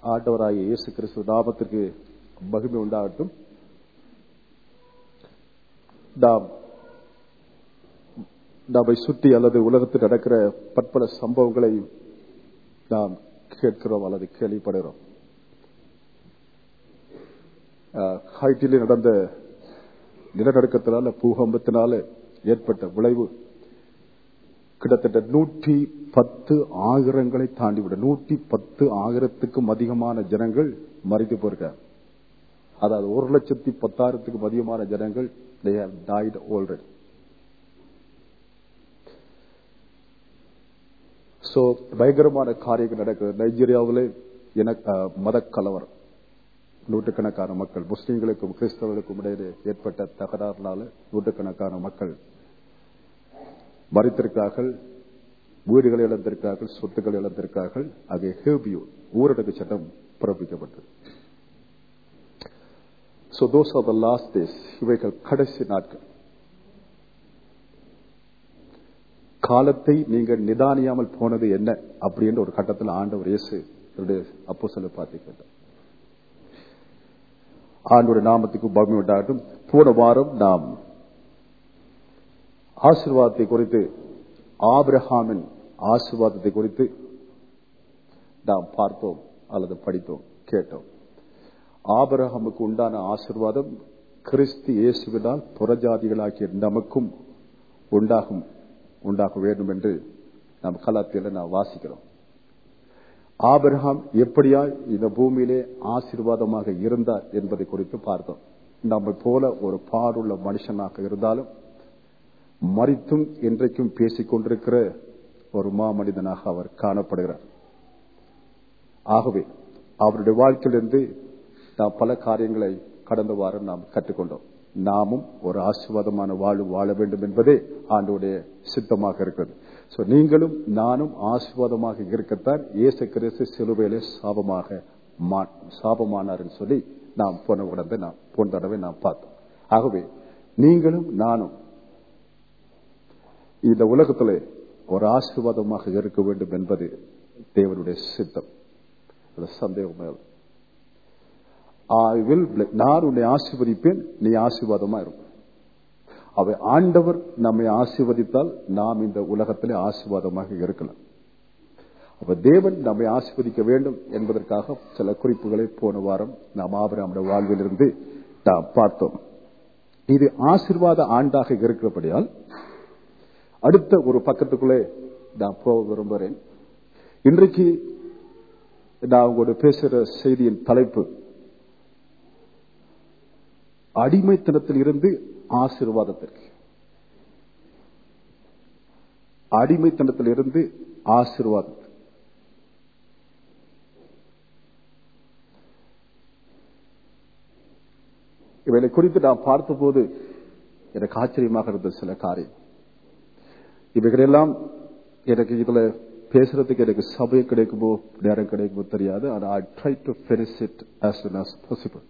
ஆண்டவராகிய இயேசு கிறிஸ்து நாமத்திற்கு மகிமை உண்டாகட்டும் நாம் நம்மை சுற்றி அல்லது உலகத்தில் நடக்கிற பற்பல சம்பவங்களை நாம் கேட்கிறோம் அல்லது கேள்விப்படுகிறோம் அஹ், ஹைட்டிலே நடந்த நிலநடுக்கத்தினால பூகம்பத்தினால ஏற்பட்ட விளைவு கிட்டத்தட்ட நூற்றி பத்து ஆயிரங்களை தாண்டிவிட நூற்றி பத்து ஆயிரத்துக்கும் அதிகமான ஜனங்கள் மறித்து போயிருக்காங்க அதாவது ஒரு லட்சத்தி பத்தாயிரத்துக்கும் அதிகமான ஜனங்கள் they have died already so பயங்கரமான காரியங்கள் நடக்குது நைஜீரியாவிலே எனக்கு மத கலவரம் நூற்றுக்கணக்கான மக்கள் முஸ்லிம்களுக்கும் கிறிஸ்தவர்களுக்கும் இடையே ஏற்பட்ட தகராறுனால நூற்றுக்கணக்கான மக்கள் மறித்திருக்கிறார்கள் வீடுகளை இழந்திருக்கிறார்கள் சொத்துக்களை இழந்திருக்கிறார்கள் ஆகிய ஹேபியூ ஊரடங்கு சட்டம் பிறப்பிக்கப்பட்டது So those are the last days. இவைகள் கடைசி நாட்கள் காலத்தை நீங்கள் நிதானியாமல் போனது என்ன அப்படின்ற ஒரு கட்டத்தில் ஆண்டவர் இயேசு அப்போ சொல்ல பார்த்து கேட்டார் ஆண்டோட நாமத்துக்கு பகமை உண்டாகட்டும் போன வாரம் நாம் ஆசிர்வாதத்தை குறித்து ஆபிரஹாமின் ஆசிர்வாதத்தை குறித்து நாம் பார்த்தோம் அல்லது படித்தோம் கேட்டோம் ஆபரகமுக்கு உண்டான ஆசிர்வாதம் கிறிஸ்து இயேசுவினால் புறஜாதிகளாகிய நமக்கும் உண்டாகும் உண்டாக வேண்டும் என்று நாம் கலாத்தியில நாம் வாசிக்கிறோம் ஆபிரகாம் எப்படியா இந்த பூமியிலே ஆசீர்வாதமாக இருந்தார் என்பதை குறித்து பார்த்தோம் நம்மை போல ஒரு பாடுள்ள மனுஷனாக இருந்தாலும் மறித்தும் இன்றைக்கும் பேசிக் கொண்டிருக்கிற ஒரு மாமனிதனாக அவர் காணப்படுகிறார் ஆகவே அவருடைய வாழ்க்கையிலிருந்து நாம் பல காரியங்களை கடந்த வாரம் நாம் கற்றுக்கொண்டோம் நாமும் ஒரு ஆசீர்வாதமான வாழ்வு வாழ வேண்டும் என்பதே ஆண்டோடைய சித்தமாக இருக்கிறது சோ நீங்களும் நானும் ஆசீர்வாதமாக இருக்கத்தான் இயேசு கிறிஸ்து சிலுவையிலே சாபமாக மா- சாபமானார் சொல்லி நாம் போன உடனே நாம் போன தடவை நாம் பார்த்தோம் ஆகவே நீங்களும் நானும் இந்த உலகத்திலே ஒரு ஆசீர்வாதமாக இருக்க வேண்டும் என்பது தேவனுடைய சித்தம் அதுல சந்தேகமே இல்லை. I will bless- நான் உன்னை ஆசீர்வதிப்பேன் நீ ஆசீர்வாதமா இருக்கும் அவை ஆண்டவர் நம்மை ஆசீர்வதித்தால் நாம் இந்த உலகத்திலே ஆசீர்வாதமாக இருக்கலாம் அப்ப தேவன் நம்மை ஆசீர்வதிக்க வேண்டும் என்பதற்காக சில குறிப்புகளை போன வாரம் நாம் ஆபராமுடைய வாழ்விலிருந்து நாம் பார்த்தோம் இது ஆசீர்வாத ஆண்டாக இருக்கிறபடியால் அடுத்த ஒரு பக்கத்துக்குள்ளே நான் போக விரும்புகிறேன் இன்றைக்கு நான் உங்களோட பேசுகிற செய்தியின் தலைப்பு அடிமைத்தனத்தில் இருந்து ஆசீர்வாதத்திற்கு அடிமைத்தனத்தில் இருந்து ஆசீர்வாதம் இவைகளை குறித்து நான் பார்த்தபோது எனக்கு ஆச்சரியமாக இருந்த சில காரியம் இவைகளெல்லாம் எனக்கு இதுல பேசுறதுக்கு எனக்கு சபை கிடைக்குமோ நேரம் கிடைக்குமோ தெரியாது ஆனா I try to finish it as soon as possible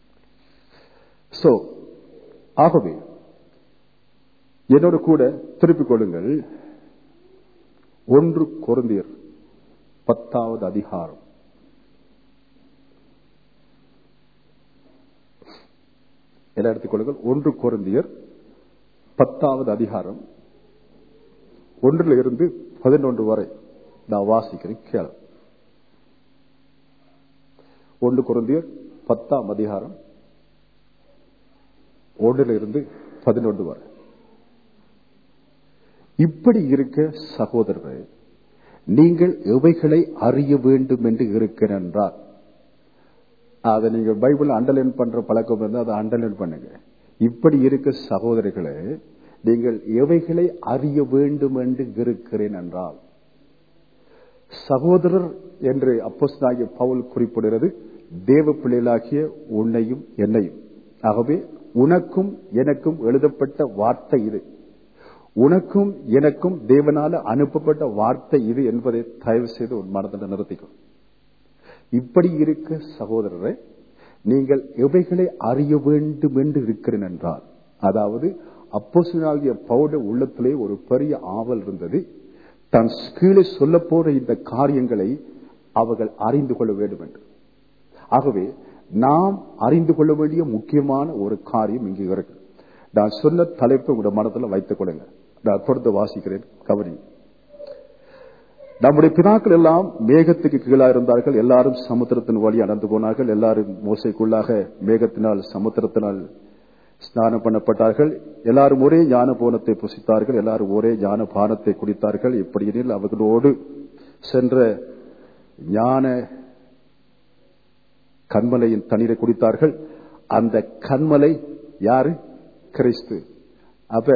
so ஆகவே என்னோட கூட திருப்பிக் கொள்ளுங்கள் ஒன்று குருந்தியர் பத்தாவது அதிகாரம் என்ன எடுத்துக்கொள்ளுங்கள் ஒன்று குருந்தியர் பத்தாவது அதிகாரம் ஒன்றில் இருந்து பதினொன்று வரை நான் வாசிக்கிறேன் கேள ஒன்று குருந்தியர் பத்தாம் அதிகாரம் ஒன்றில் இருந்து பதினொன்று வரை இப்படி இருக்க சகோதரர்களே நீங்கள் எவைகளை அறிய வேண்டும் என்று இருக்கிறேன் என்றார் அதை நீங்க பைபிள் அண்டர்லைன் பண்ற பழக்கம் இருந்தால் அதை அண்டர்லைன் பண்ணுங்க இப்படி இருக்க சகோதரிகளே நீங்கள் எவைகளை அறிய வேண்டும் என்று இருக்கிறேன் என்றால் சகோதரர் என்று அப்போஸ்தலனாகிய பவுல் குறிப்பிடுகிறது தேவ பிள்ளைகளாகிய உன்னையும் என்னையும் ஆகவே உனக்கும் எனக்கும் எழுதப்பட்ட வார்த்தை இது உனக்கும் எனக்கும் தேவனால அனுப்பப்பட்ட வார்த்தை இது என்பதை தயவு செய்து உன் மனதில் நிறுத்திக்கும் இப்படி இருக்க சகோதரரை நீங்கள் எவைகளை அறிய வேண்டும் என்று இருக்கிறேன் என்றால் அதாவது அப்போசனாகிய பவுட உள்ளத்திலே ஒரு பெரிய ஆவல் இருந்தது தான் கீழே சொல்ல போற இந்த காரியங்களை அவர்கள் அறிந்து கொள்ள வேண்டும் என்று ஆகவே நாம் அறிந்து கொள்ள வேண்டிய முக்கியமான ஒரு காரியம் இங்கே இருக்கு நான் சொன்ன தலைப்பு உங்களோட மனதில் வைத்துக் கொள்ளுங்க நான் தொடர்ந்து வாசிக்கிறேன் கவனி நம்முடைய பிதாக்கள் எல்லாம் மேகத்துக்கு கீழாக இருந்தார்கள் எல்லாரும் சமுத்திரத்தின் வழி நடந்து போனார்கள் எல்லாரும் மோசைக்குள்ளாக மேகத்தினால் சமுத்திரத்தினால் ஸ்நானம் பண்ணப்பட்டார்கள் எல்லாரும் ஒரே ஞான போனத்தை புசித்தார்கள் எல்லாரும் ஒரே ஞான பானத்தை குடித்தார்கள் இப்படியெனில் அவர்களோடு சென்ற ஞான கண்மலையின் தண்ணீரை குடித்தார்கள் அந்த கண்மலை யாரு கிறிஸ்து அப்ப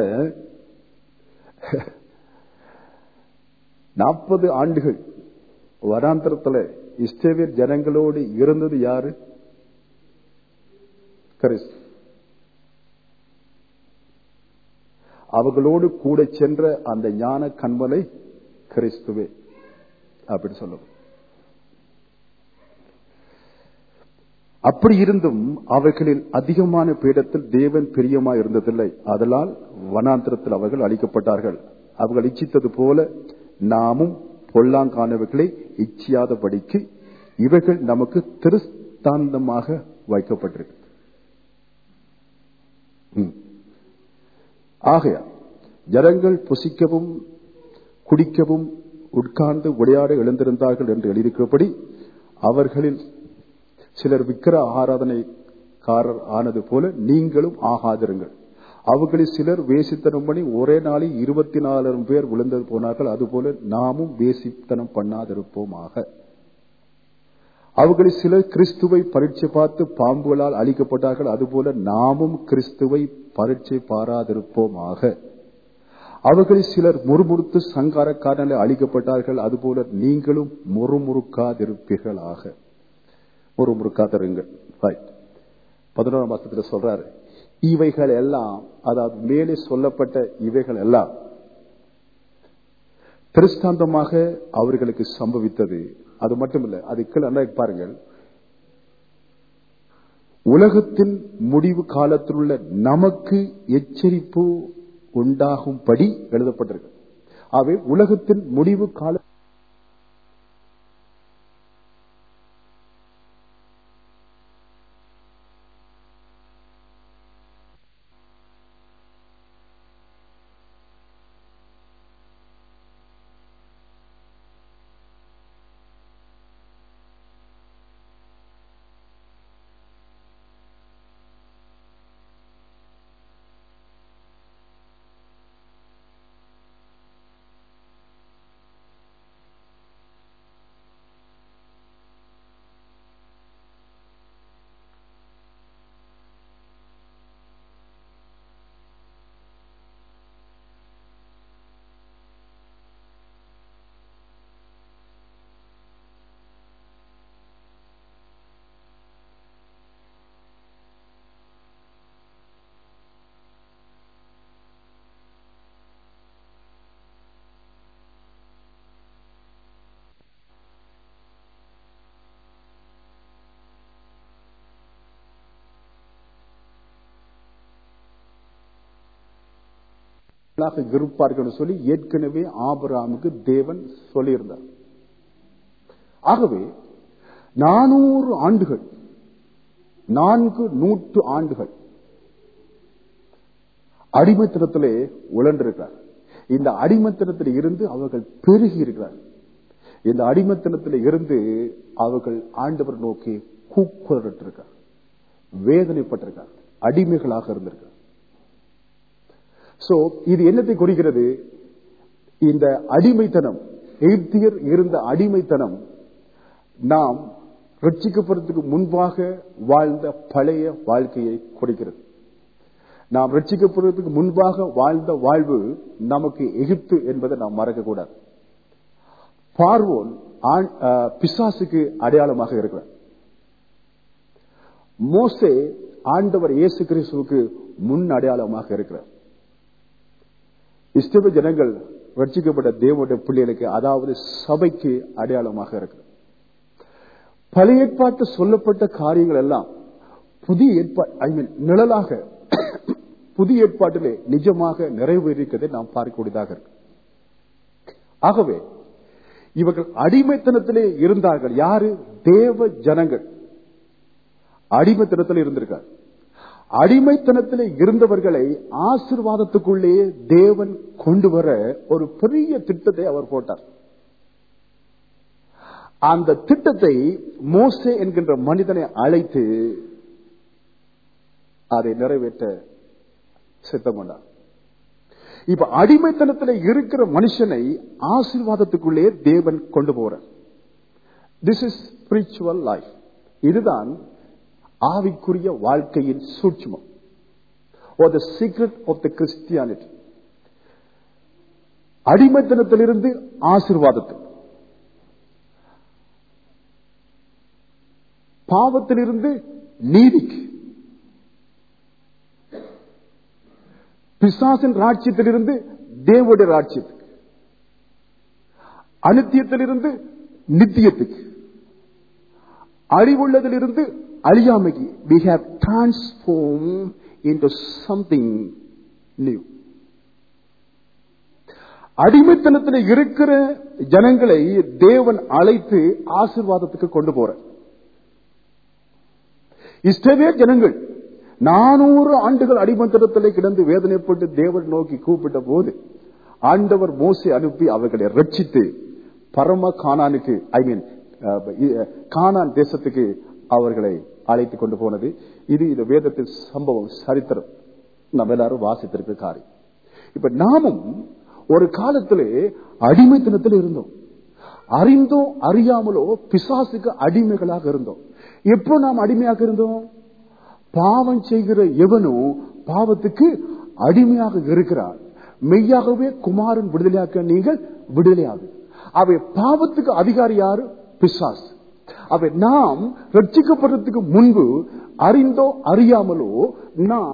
நாற்பது ஆண்டுகள் வனாந்திரத்துல இஸ்ரேவியர் ஜனங்களோடு இருந்தது யாரு கிறிஸ்து அவர்களோடு கூட சென்ற அந்த ஞான கண்மலை கிறிஸ்துவே அப்படி சொல்லுவோம் அப்படி இருந்தும் அவர்களில் அதிகமான பீடத்தில் தேவன் பிரியமா இருந்ததில்லை அதனால் வனாந்திரத்தில் அவர்கள் அழிக்கப்பட்டார்கள் அவர்கள் இச்சித்தது போல நாமும் பொல்லாங்கானவர்களை இச்சியாதபடிக்கு இவைகள் நமக்கு திருஸ்தாந்தமாக வைக்கப்பட்டிருக்கு ஆகையா ஜனங்கள் புசிக்கவும் குடிக்கவும் உட்கார்ந்து விளையாட எழுந்திருந்தார்கள் என்று எழுதியிருக்கிறபடி அவர்களில் சிலர் விக்கிர ஆராதனைக்காரர் ஆனது போல நீங்களும் ஆகாதிருங்கள் அவர்களில் சிலர் வேசித்தனம் பண்ணி ஒரே நாளில் இருபத்தி நாலாயிரம் பேர் விழுந்தது போனார்கள் அதுபோல நாமும் வேசித்தனம் பண்ணாதிருப்போமாக அவர்களில் சிலர் கிறிஸ்துவை பரீட்சை பார்த்து பாம்புகளால் அழிக்கப்பட்டார்கள் அதுபோல நாமும் கிறிஸ்துவை பரீட்சை பாராதிருப்போமாக அவர்களில் சிலர் முறுமுறுத்து சங்காரக்காரனில் அழிக்கப்பட்டார்கள் அதுபோல நீங்களும் முறுமுறுக்காதிருப்பீர்களாக முறுமுறுக்காதிருங்கள் பதினோராம் மாசத்துல சொல்றாரு இவைகள் எல்லாம் அதாவது மேலே சொல்லப்பட்ட இவைகள் எல்லாம் திருஷ்டாந்தமாக அவர்களுக்கு சம்பவித்தது அது மட்டுமில்ல அது கீழே பாருங்கள் உலகத்தின் முடிவு காலத்தில் உள்ள நமக்கு எச்சரிப்பு உண்டாகும்படி எழுதப்பட்டிருக்கு அவை உலகத்தின் முடிவு கால இருப்பார்கள் சொல்லி ஏற்கனவே ஆபராமுக்கு தேவன் சொல்லியிருந்தார் ஆகவே நானூறு ஆண்டுகள் நான்கு நூற்று ஆண்டுகள் அடிமைத்தனத்திலே உழன்றிருக்கிறார் இந்த அடிமைத்தனத்தில் இருந்து அவர்கள் பெருகி இருக்கிறார் இந்த அடிமைத்தனத்தில் இருந்து அவர்கள் ஆண்டவர் நோக்கி கூக்குரட்டிருக்கார் வேதனைப்பட்டிருக்கார் அடிமைகளாக இருந்திருக்கார் சோ இது என்னத்தை குறிக்கிறது இந்த அடிமைத்தனம் எகிப்தியர் இருந்த அடிமைத்தனம் நாம் ரட்சிக்கப்படுறதுக்கு முன்பாக வாழ்ந்த பழைய வாழ்க்கையை கொடுக்கிறது நாம் ரட்சிக்கப்படுறதுக்கு முன்பாக வாழ்ந்த வாழ்வு நமக்கு எகிப்து என்பதை நாம் மறக்கக்கூடாது பார்வோன் பிசாசுக்கு அடையாளமாக இருக்கிறார் மோசே ஆண்டவர் இயேசு கிறிஸ்துவுக்கு முன் அடையாளமாக இருக்கிறார் இஸ்தவ ஜனங்கள் ரட்சிக்கப்பட்ட தேவனுடைய பிள்ளைகளுக்கு அதாவது சபைக்கு அடையாளமாக இருக்கு பழைய ஏற்பாட்டு சொல்லப்பட்ட காரியங்கள் எல்லாம் புதிய ஏற்பாடு ஐ மீன் நிழலாக புதிய ஏற்பாட்டிலே நிஜமாக நிறைவேறிக்கிறதை நாம் பார்க்கக்கூடியதாக இருக்கு ஆகவே இவர்கள் அடிமைத்தனத்திலே இருந்தார்கள் யாரு தேவ ஜனங்கள் அடிமைத்தனத்தில் இருந்திருக்கார் அடிமைத்தனத்தில் இருந்தவர்களை ஆசிர்வாதத்துக்குள்ளே தேவன் கொண்டு வர ஒரு பெரிய திட்டத்தை அவர் போட்டார் அந்த திட்டத்தை மோசே என்கின்ற மனிதனை அழைத்து அதை நிறைவேற்ற சித்தம் கொண்டார் இப்ப அடிமைத்தனத்தில் இருக்கிற மனுஷனை ஆசீர்வாதத்துக்குள்ளே தேவன் கொண்டு போறார் திஸ் இஸ் ஸ்பிரிச்சுவல் லைஃப் இதுதான் ஆவிக்குரிய வாழ்க்கையின் சூட்சமம் or the secret of the Christianity அடிமைத்தனத்திலிருந்து ஆசிர்வாதத்துக்கு பாவத்திலிருந்து நீதிக்கு பிசாசின் ராட்சியத்திலிருந்து தேவனுடைய ராட்சியத்துக்கு அனித்தியத்திலிருந்து நித்தியத்துக்கு அழிவுள்ளதிலிருந்து அழியாமைக்கு we have transformed into something new அடிமைத்தனத்தில் இருக்கிற ஜனங்களை தேவன் அழைத்து ஆசிர்வாதத்துக்கு கொண்டு போற இஷ்டவே ஜனங்கள் நானூறு ஆண்டுகள் அடிமத்தனத்திலே கிடந்து வேதனைப்பட்டு தேவன் நோக்கி கூப்பிட்ட போது ஆண்டவர் மோசை அனுப்பி அவர்களை ரட்சித்து பரம கானானுக்கு ஐ மீன் கானான் தேசத்துக்கு அவர்களை அழைத்து கொண்டு போனது இது இந்த வேதத்தின் சம்பவம் சரித்திரம் நம்ம எல்லாரும் வாசித்திருக்க காரியம் இப்ப நாமும் ஒரு காலத்திலே அடிமைத்தனத்தில் இருந்தோம் அறிந்தோ அறியாமலோ பிசாசுக்கு அடிமைகளாக இருந்தோம் எப்போ நாம் அடிமையாக இருந்தோம் பாவம் செய்கிற எவனும் பாவத்துக்கு அடிமையாக இருக்கிறார் மெய்யாகவே குமாரன் விடுதலையாக்க நீங்கள் விடுதலையாகு அவை பாவத்துக்கு அதிகாரி யாரு பிசாஸ் அவை நாம் ரட்சிக்கப்படுறதுக்கு முன்பு அறிந்தோ அறியாமலோ நாம்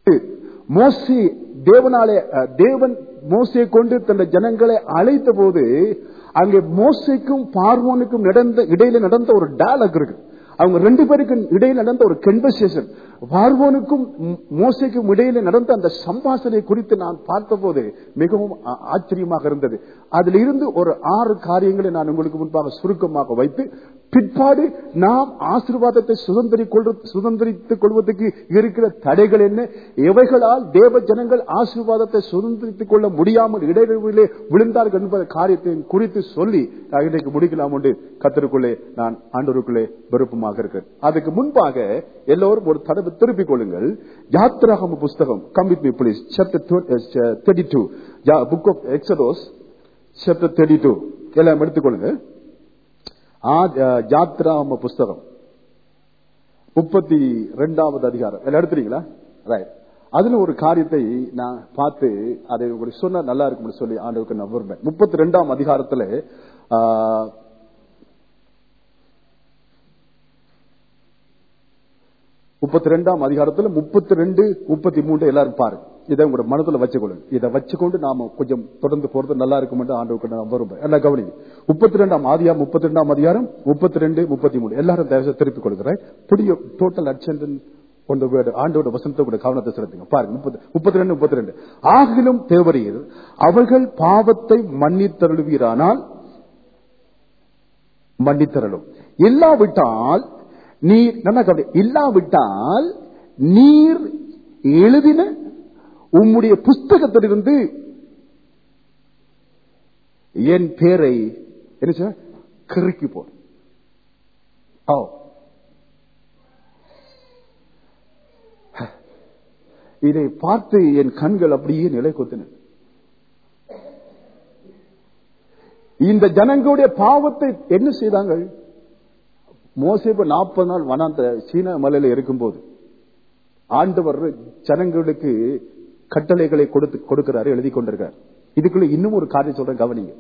மோசி தேவனாலே அஹ், தேவன் மோசையை கொண்டு தன் ஜனங்களை அழைத்த போது அங்கே மோசைக்கும் பார்வோனுக்கும் நடந்த இடையில நடந்த ஒரு டயலாக் இருக்கு அவங்க ரெண்டு பேருக்கு இடையில நடந்த ஒரு கன்வர்சேஷன் பார்வோனுக்கும் ம்- மோசைக்கும் இடையில நடந்த அந்த சம்பாஷணை குறித்து நான் பார்த்தபோது மிகவும் ஆ- ஆச்சரியமாக இருந்தது அதில் இருந்து ஒரு ஆறு காரியங்களை நான் உங்களுக்கு முன்பாக சுருக்கமாக வைத்து பிற்பாடு நாம் ஆசீர்வாதத்தை சுதந்திரிக் கொள்ற- சுதந்திரித்துக் கொள்வதற்கு இருக்கிற தடைகள் என்ன எவைகளால் தேவ ஜனங்கள் ஆசீர்வாதத்தை சுதந்திரித்துக் கொள்ள முடியாமல் இடைவெளியிலே விழுந்தார்கள் என்பத காரியத்தை குறித்து சொல்லி நான் இன்றைக்கு முடிக்கலாம் என்று கத்தருக்குள்ளே நான் ஆண்டவருக்குள்ளே விருப்பமாக இருக்கிறேன் அதுக்கு முன்பாக எல்லோரும் ஒரு தடவை திருப்பிக் கொள்ளுங்கள் யாத்ராகம புஸ்தகம் கம்பிட் me please chapter thirty two book of Exodus chapter thirty two எல்லாம் எடுத்துக்கொள்ளுங்க ஜாத்ராம புஸ்தகம் முப்பத்தி ரெண்டாவது அதிகாரம் எல்லாம் எடுத்துறீங்களா ரைட் அதுல ஒரு காரியத்தை நான் பார்த்து அதை உங்களுக்கு சொன்னா நல்லா இருக்கும்னு சொல்லி ஆண்டவருக்கு நான் விரும்புறேன் முப்பத்தி ரெண்டாம் அதிகாரத்துல ஆ, முப்பத்தி ரெண்டாம் அதிகாரத்துல முப்பத்தி ரெண்டு முப்பத்தி மூன்று எல்லாரும் பாருங்க இதை உங்களோட மனதுல வச்சுக்கொள்ளுங்க இதை வச்சுக்கொண்டு நாம கொஞ்சம் தொடர்ந்து போறது நல்லா இருக்கும் என்று ஆண்டவருக்கு நான் விரும்புறேன் எல்லாம் கவனிங்க முப்பத்தி ரெண்டாம் ஆதியா முப்பத்தி ரெண்டாம் அதிகாரம் முப்பத்தி ரெண்டு முப்பத்தி மூணு எல்லாரும் தயவு திருப்பி கொடுக்குறேன் புதிய டோட்டல் அட்சன் கொண்ட வேர்டு ஆண்டோட வசனத்தை கூட கவனத்தை செலுத்துங்க பாருங்க முப்பது முப்பத்தி ரெண்டு முப்பத்தி ரெண்டு ஆகிலும் தேவரீர் அவர்கள் பாவத்தை மன்னித்தருளுவீரானால் மன்னித்தரலும் இல்லாவிட்டால் நீர் நல்லா கவனி இல்லாவிட்டால் நீர் எழுதின உம்முடைய புஸ்தகத்திலிருந்து என் பேரை என்ன சொன்ன? கிறுக்கி போ ஓ இதை பார்த்து என் கண்கள் அப்படியே நிலை கொத்தின இந்த ஜனங்களுடைய பாவத்தை என்ன செய்தாங்க மோசேபு நாற்பது நாள் வனாந்த சீன மலையில இருக்கும்போது ஆண்டவர் ஜனங்களுக்கு கட்டளைகளை கொடுத்து கொடுக்கிறாரு எழுதி கொண்டிருக்கார் இதுக்குள்ள இன்னும் ஒரு காரியம் சொல்றேன் கவனிங்க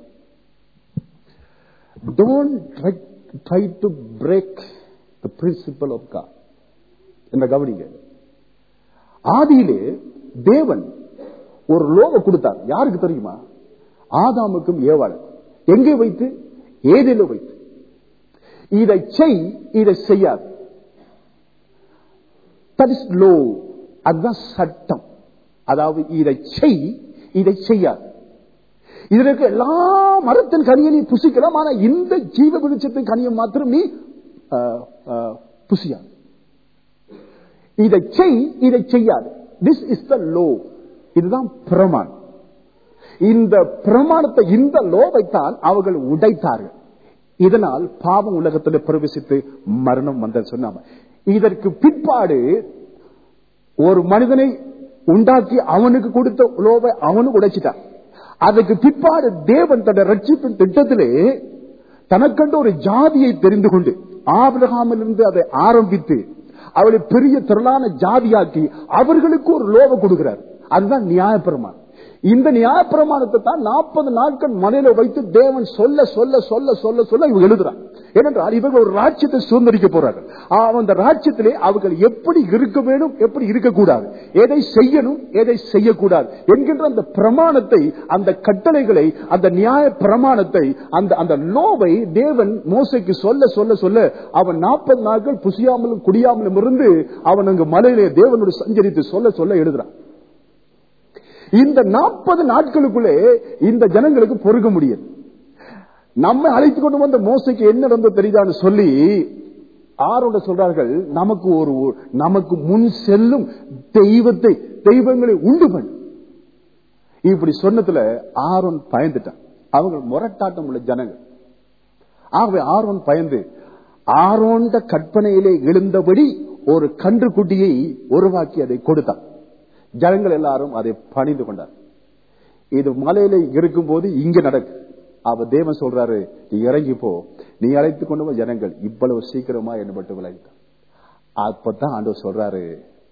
don't try to break the principle of God என்ற கவனிங்க ஆதியிலே தேவன் ஒரு லோவை கொடுத்தார் யாருக்கு தெரியுமா ஆதாமுக்கும் ஏவாளுக்கும் எங்கே வைத்து ஏதில வைத்து இதை செய் இதை செய்யாது தட் இஸ் லோ அதுதான் சட்டம் அதாவது இதை செய் இதை செய்யாது இதுல இருக்க எல்லா மரத்தின் கனியை நீ புசிக்கலாம் ஆனா இந்த ஜீவ விருட்சத்தின் கனியை மாத்திரம் நீ ஆஹ், ஆஹ், புசியாது இதை செய் இதை செய்யாது திஸ் இஸ் த லோ இதுதான் பிரமாணம் இந்த பிரமாணத்தை இந்த லோவைத்தான் அவர்கள் உடைத்தார்கள் இதனால் பாவம் உலகத்தில் பிரவேசித்து மரணம் வந்த சொன்னாம இதற்கு பிற்பாடு ஒரு மனிதனை உண்டாக்கி அவனுக்கு கொடுத்த லோவை அவனுக்கு உடைச்சிட்டான் அதுக்கு பிற்பாடு தேவன் தன்னுடைய ரட்சிப்பின் திட்டத்திலே தனக்கண்டு ஒரு ஜாதியை தெரிந்து கொண்டு ஆபிரகாமிலிருந்து அதை ஆரம்பித்து அவளை பெரிய திரளான ஜாதியாக்கி அவர்களுக்கு ஒரு லோவை கொடுக்கிறார் அதுதான் நியாயப்பிரமாணம் இந்த நியாயப்பிரமாணத்தை தான் நாற்பது நாட்கள் மலையில வைத்து தேவன் சொல்ல சொல்ல சொல்ல சொல்ல சொல்ல இவங்க எழுதுறான் ஏனென்றால் இவர்கள் ஒரு ராஜ்யத்தை சுதந்திரிக்க போறார்கள் ஆஹ் அந்த ராஜ்யத்திலே அவர்கள் எப்படி இருக்க வேண்டும் எப்படி இருக்கக்கூடாது எதை செய்யணும் எதை செய்யக்கூடாது என்கின்ற அந்த பிரமாணத்தை அந்த கட்டளைகளை அந்த நியாய பிரமாணத்தை அந்த அந்த லோவை தேவன் மோசைக்கு சொல்ல சொல்ல சொல்ல அவன் நாற்பது நாட்கள் புசியாமலும் குடியாமலும் இருந்து அவன் அங்கு மலையிலே தேவனோடு சஞ்சரித்து சொல்ல சொல்ல எழுதுறான் இந்த நாற்பது நாட்களுக்குள்ளே இந்த ஜனங்களுக்கு பொறுக்க முடியாது நம்மை அழைத்து கொண்டு வந்த மோசைக்கு என்ன நடந்தது தெரியுதான்னு சொல்லி ஆரோட சொல்றார்கள் நமக்கு ஒரு நமக்கு முன் செல்லும் தெய்வத்தை தெய்வங்களை உண்டு பண்ணு இப்படி சொன்னதுல ஆரோன் பயந்துட்டான் அவங்க முரட்டாட்டம் உள்ள ஜனங்கள் ஆகவே ஆரோன் பயந்து ஆரோண்ட கற்பனையிலே எழுந்தபடி ஒரு கன்று குட்டியை உருவாக்கி அதை கொடுத்தான் ஜனங்கள் எல்லாரும் அதை பணிந்து கொண்டார் இது மலையில இருக்கும்போது இங்க நடக்கு அவ தேவன் சொல்றாரு நீ இறங்கி போ நீ அழைத்து கொண்டு வா ஜனங்கள் இவ்வளவு சீக்கிரமா என்ன மட்டும் விளைவித்தான் அப்பதான் ஆண்டவர் சொல்றாரு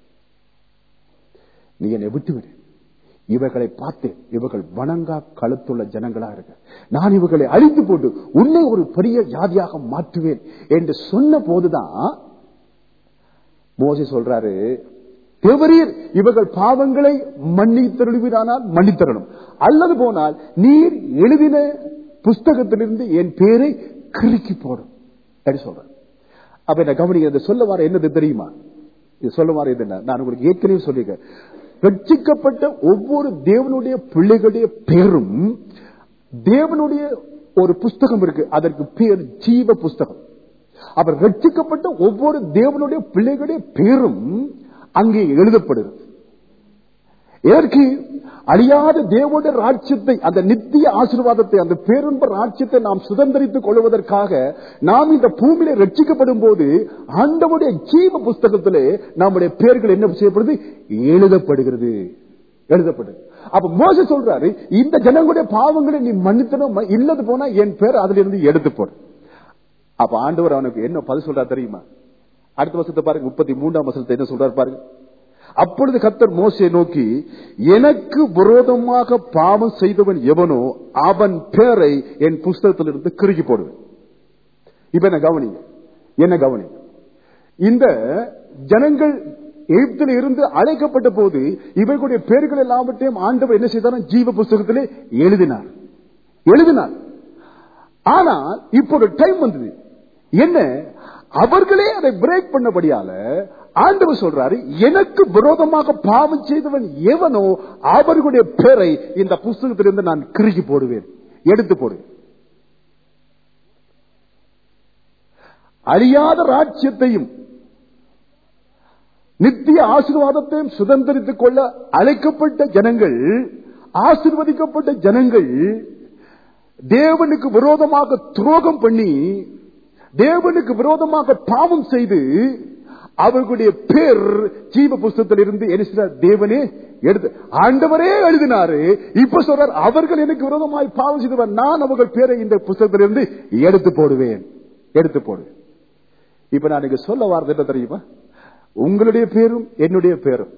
நீ என்னை விட்டு விடு இவர்களை பார்த்து இவர்கள் வணங்கா கழுத்துள்ள ஜனங்களா இருக்க நான் இவர்களை அழித்து போட்டு உன்னை ஒரு பெரிய ஜாதியாக மாற்றுவேன் என்று சொன்ன போதுதான் மோசி சொல்றாரு தேவரீர் இவர்கள் பாவங்களை மன்னித்தருளுவீரானால் மன்னித்தரணும் அல்லது போனால் நீர் எழுதின புஸ்தகத்திலிருந்து என் பேரை கிறுக்கி போடும் என்று சொல்றேன் அப்ப என்ன கவனிங்க இந்த சொல்ல வர என்னது தெரியுமா இது சொல்ல வர இது என்ன நான் உங்களுக்கு ஏற்கனவே சொல்லியிருக்கேன் ரட்சிக்கப்பட்ட ஒவ்வொரு தேவனுடைய பிள்ளைகளுடைய பேரும் தேவனுடைய ஒரு புஸ்தகம் இருக்கு அதற்கு பேர் ஜீவ புஸ்தகம் அவர் ரட்சிக்கப்பட்ட ஒவ்வொரு தேவனுடைய பிள்ளைகளுடைய பேரும் அங்கே எழுதப்படுகிறது எதற்கு அழியாத தேவனுடைய ராஜ்யத்தை அந்த நித்திய ஆசீர்வாதத்தை அந்த பேருன்ப ராஜ்யத்தை நாம் சுதந்திரித்துக் கொள்வதற்காக நாம் இந்த பூமியில ரட்சிக்கப்படும் போது ஆண்டவுடைய ஜீவ புஸ்தகத்திலே நம்முடைய பேர்கள் என்ன செய்யப்படுது எழுதப்படுகிறது எழுதப்படுது அப்ப மோச சொல்றாரு இந்த ஜனங்களுடைய பாவங்களை நீ மன்னித்தனும் இல்லது போனா என் பேர் அதுல இருந்து எடுத்து போடு அப்ப ஆண்டவர் அவனுக்கு என்ன பதில் சொல்றா தெரியுமா அடுத்த வருஷத்தை பாருங்க முப்பத்தி மூன்றாம் வருஷத்தை என்ன சொல்றாரு பாருங்க அப்பொழுது கத்தர் மோசையை நோக்கி எனக்கு விரோதமாக பாவம் செய்தவன் எவனோ அவன் பேரை என் புஸ்தகத்திலிருந்து கிறுக்கி போடுவேன் இப்ப என்ன கவனிங்க என்ன கவனிங்க இந்த ஜனங்கள் எகிப்தில் இருந்து அழைக்கப்பட்ட போது இவர்களுடைய பேர்கள் எல்லாவற்றையும் ஆண்டவர் என்ன செய்தார் ஜீவ புஸ்தகத்திலே எழுதினார் எழுதினார் ஆனால் இப்போ ஒரு டைம் வந்தது என்ன அவர்களே அதை பிரேக் பண்ணபடியால ஆண்டவர் சொல்றாரு எனக்கு விரோதமாக பாவம் செய்தவன் எவனோ அவர்களுடைய பேரை இந்த புஸ்தகத்திலிருந்து நான் கிறுக்கி போடுவேன் எடுத்து போடுவேன் அழியாத ராஜ்யத்தையும் நித்திய ஆசீர்வாதத்தையும் சுதந்திரித்துக் கொள்ள அழைக்கப்பட்ட ஜனங்கள் ஆசிர்வதிக்கப்பட்ட ஜனங்கள் தேவனுக்கு விரோதமாக துரோகம் பண்ணி தேவனுக்கு விரோதமாக பாவம் செய்து அவர்களுடைய பேர் ஜீவ புஸ்தகத்தில் இருந்து என்ன செய்தார்? தேவனே எடுத்து ஆண்டவரே எழுதினாரு இப்ப சொல்றார் அவர்கள் எனக்கு விரோதமாய் பாவம் செய்தவர் நான் அவர்கள் பேரை இந்த புஸ்தகத்திலிருந்து எடுத்து போடுவேன் எடுத்து போடுவேன் இப்ப நான் இங்க சொல்ல வார்த்தை என்ன தெரியுமா உங்களுடைய பேரும் என்னுடைய பேரும்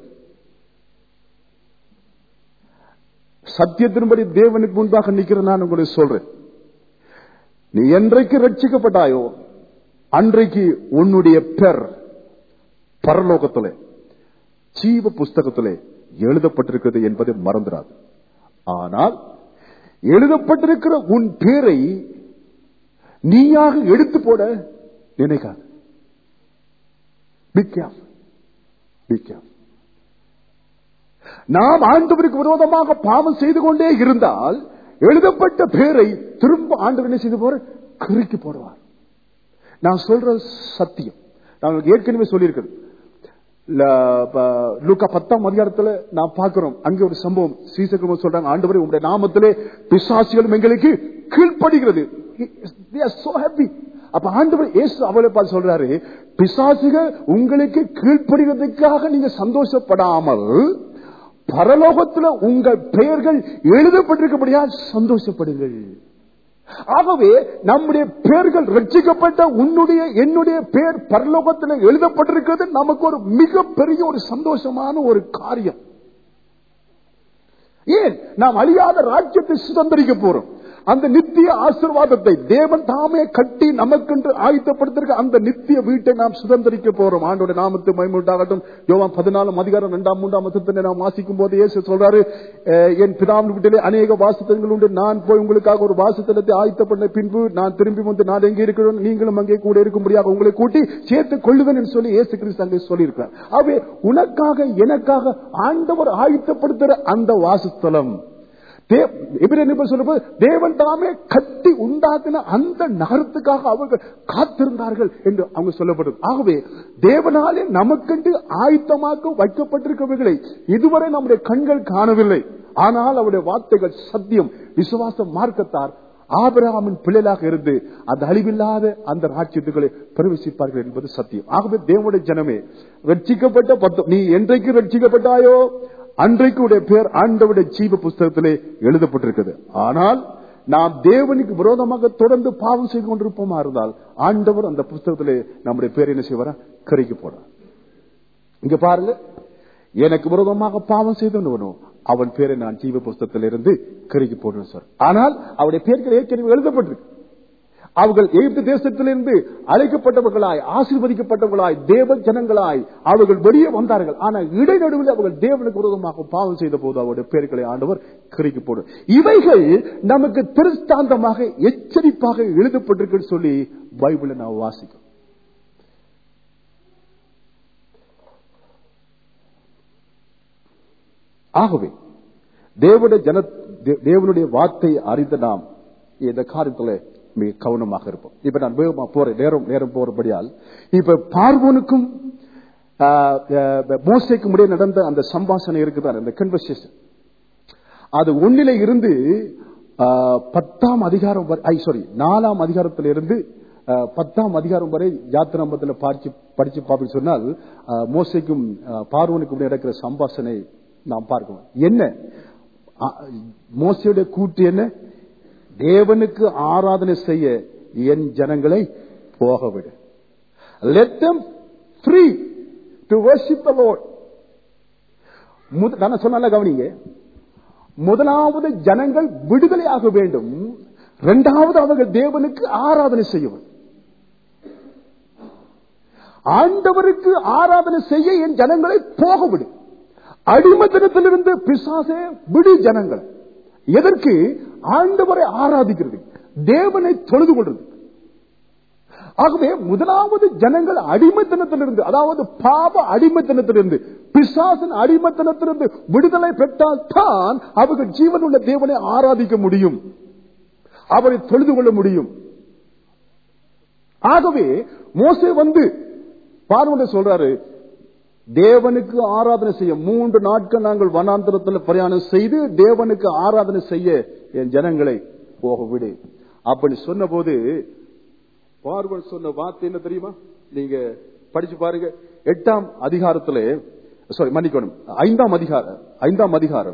சத்தியத்தின்படி தேவனுக்கு முன்பாக நிக்கிற நான் உங்களுக்கு சொல்றேன் நீ என்றைக்கு ரட்சிக்கப்பட்டாயோ அன்றைக்கு உன்னுடைய பேர் பரலோகத்திலே ஜீவ புஸ்தகத்திலே எழுதப்பட்டிருக்கிறது என்பதை மறந்துடாது ஆனால் எழுதப்பட்டிருக்கிற உன் பேரை நீயாக எடுத்து போட நினைக்காது Be careful. Be careful. நாம் ஆண்டவருக்கு விரோதமாக பாவம் செய்து கொண்டே இருந்தால் எழுதப்பட்ட பேரை திரும்ப ஆண்டவர் என்ன செய்து போற கிறுக்கி போடுவார் நான் சொல்ற சத்தியம் நான் உங்களுக்கு ஏற்கனவே சொல்லியிருக்கிறேன் லூக்கா பத்தாம் அதிகாரத்துல நான் பார்க்கிறோம் அங்கே ஒரு சம்பவம் சீசக்கிரமம் சொல்றாங்க ஆண்டவரே உங்களுடைய நாமத்திலே பிசாசிகளும் எங்களுக்கு கீழ்ப்படுகிறது They are so happy. அப்ப ஆண்டவர் இயேசு அவளை பார்த்து சொல்றாரு பிசாசுகள் உங்களுக்கு கீழ்ப்படுகிறதுக்காக நீங்க சந்தோஷப்படாமல் பரலோகத்துல உங்கள் பெயர்கள் எழுதப்பட்டிருக்கபடியா சந்தோஷப்படுங்கள் ஆகவே நம்முடைய பெயர்கள் ரட்சிக்கப்பட்ட உன்னுடைய என்னுடைய பெயர் பரலோகத்தில் எழுதப்பட்டிருக்கிறது நமக்கு ஒரு மிகப்பெரிய ஒரு சந்தோஷமான ஒரு காரியம் ஏன் நாம் அழியாத ராஜ்யத்தை சுதந்திரிக்க போறோம் அந்த நித்திய ஆசிர்வாதத்தை தேவன் தாமே கட்டி நமக்கென்று ஆயத்தப்படுத்திருக்க அந்த நித்திய வீட்டை நாம் சுதந்திரிக்க போறோம் ஆண்டோட நாமத்து மயமுண்டாகட்டும் யோவான் பதினாலும் அதிகாரம் இரண்டாம் மூன்றாம் வசத்தினை நாம் வாசிக்கும் போது இயேசு சொல்றாரு "அஹ், என் பிதாவின் வீட்டிலே அநேக வாசத்தங்கள் உண்டு நான் போய் உங்களுக்காக ஒரு வாசத்தலத்தை ஆயத்தப்பட்ட பின்பு நான் திரும்பி வந்து நான் எங்கே இருக்கிறோம் நீங்களும் அங்கே கூட இருக்கும்படியாக உங்களை கூட்டி சேர்த்துக் கொள்ளுவேன் என்று சொல்லி இயேசு கிறிஸ்து அங்கே சொல்லியிருக்கிறார் ஆகவே உனக்காக எனக்காக ஆண்டவர் ஆயத்தப்படுத்துற அந்த வாசஸ்தலம் தே- எபிரேயர் நிருபம் சொல்லும்போது தேவன் தாமே கட்டி உண்டாக்கின அந்த நகரத்துக்காக அவர்கள் காத்திருந்தார்கள் என்று அவங்க சொல்லப்படுது ஆகவே தேவனாலே நமக்கென்று ஆயத்தமாக்க வைக்கப்பட்டிருக்கவைகளை இதுவரை நம்முடைய கண்கள் காணவில்லை ஆனால் அவருடைய வார்த்தைகள் சத்தியம் விசுவாச மார்க்கத்தார் ஆபிரகாமின் பிள்ளைகளாக இருந்து அந்த அழிவில்லாத அந்த ராட்சியத்துக்களை பிரவேசிப்பார்கள் என்பது சத்தியம் ஆகவே தேவனுடைய ஜனமே ரட்சிக்கப்பட்ட பத்து நீ என்றைக்கு ரட்சிக்கப்பட்டாயோ அன்றைக்கு உடைய பேர் ஆண்டவுடைய ஜீவ புஸ்தகத்திலே எழுதப்பட்டிருக்கிறது ஆனால் நாம் தேவனுக்கு விரோதமாக தொடர்ந்து பாவம் செய்து கொண்டிருப்போமா இருந்தால் ஆண்டவர் அந்த புஸ்தகத்திலே நம்முடைய பேர் என்ன செய்வாரா கருக்கி போறார் இங்க பாருங்க எனக்கு விரோதமாக பாவம் செய்தவனோ அவன் பேரை நான் ஜீவ புஸ்தகத்திலிருந்து கருக்கி போடுவேன் சார் ஆனால் அவருடைய பேர்கள் ஏற்கனவே எழுதப்பட்டிருக்கு அவர்கள் எகிப்து தேசத்திலிருந்து அழைக்கப்பட்டவர்களாய் ஆசீர்வதிக்கப்பட்டவர்களாய் தேவ ஜனங்களாய் அவர்கள் வெளியே வந்தார்கள் ஆனால் இடைநடுவில் அவர்கள் தேவனுக்கு விரோதமாக பாவம் செய்த போது அவருடைய பெயர்களை ஆண்டவர் கிரிக்கு போடும் இவைகள் நமக்கு திருஷ்டாந்தமாக எச்சரிப்பாக எழுதப்பட்டிருக்கு சொல்லி பைபிளை நாம் வாசிக்கும் ஆகவே தேவனுடைய ஜன தே- தேவனுடைய வார்த்தை அறிந்த நாம் இந்த காரியத்துல மிக கவனமாக இருப்போம் இப்ப நான் வேகமா போறேன் நேரம் நேரம் போறபடியால் இப்ப பார்வோனுக்கும் ஆஹ், ஆஹ், மோசேக்கும் இடையே நடந்த அந்த சம்பாஷணை இருக்குதான் அந்த கன்வர்சேஷன் அது ஒன்னில இருந்து ஆஹ், பத்தாம் அதிகாரம் ஐ சாரி நாலாம் அதிகாரத்தில் இருந்து ஆஹ், பத்தாம் அதிகாரம் வரை யாத்திராம்பத்தில் படிச்சு படிச்சு பார்ப்போம் சொன்னால் ஆஹ், மோசேக்கும் ஆஹ், பார்வோனுக்கும் இடையே நடக்கிற சம்பாஷணை நாம் பார்க்கணும் என்ன ஆ- மோசையுடைய கூட்டு என்ன தேவனுக்கு ஆராதனை செய்ய என் ஜனங்களை போக விடு let them free to worship the Lord முத- நான் சொன்னால கவனிங்க முதலாவது ஜனங்கள் விடுதலையாக வேண்டும் இரண்டாவது அவர்கள் தேவனுக்கு ஆராதனை செய்ய வேண்டும் ஆண்டவருக்கு ஆராதனை செய்ய என் ஜனங்களை போக விடு அடிமத்தனத்திலிருந்து பிசாசே விடு ஜனங்களை எதற்கு ஆண்டவரை ஆராதிக்கிறது தேவனை தொழுது கொள்றது ஆகவே முதலாவது ஜனங்கள் அடிமைத்தனத்திலிருந்து அதாவது பாவ அடிமைத்தனத்திலிருந்து பிசாசின் அடிமைத்தனத்திலிருந்து விடுதலை பெற்றால் தான் அவர்கள் ஜீவனுள்ள தேவனை ஆராதிக்க முடியும் அவரை தொழுது கொள்ள முடியும் ஆகவே மோசே வந்து பார்வனை சொல்றாரு தேவனுக்கு ஆராதனை செய்ய மூன்று நாட்கள் நாங்கள் வனாந்தரத்தில் பிரயாணம் செய்து தேவனுக்கு ஆராதனை செய்ய என் ஜனங்களை போக விடு அப்படி சொன்னபோது பார்வன் சொன்ன வார்த்தை என்ன தெரியுமா நீங்க படிச்சு பாருங்க எட்டாம் அதிகாரத்திலே சாரி மன்னிக்கணும் ஐந்தாம் அதிகாரம் ஐந்தாம் அதிகாரம்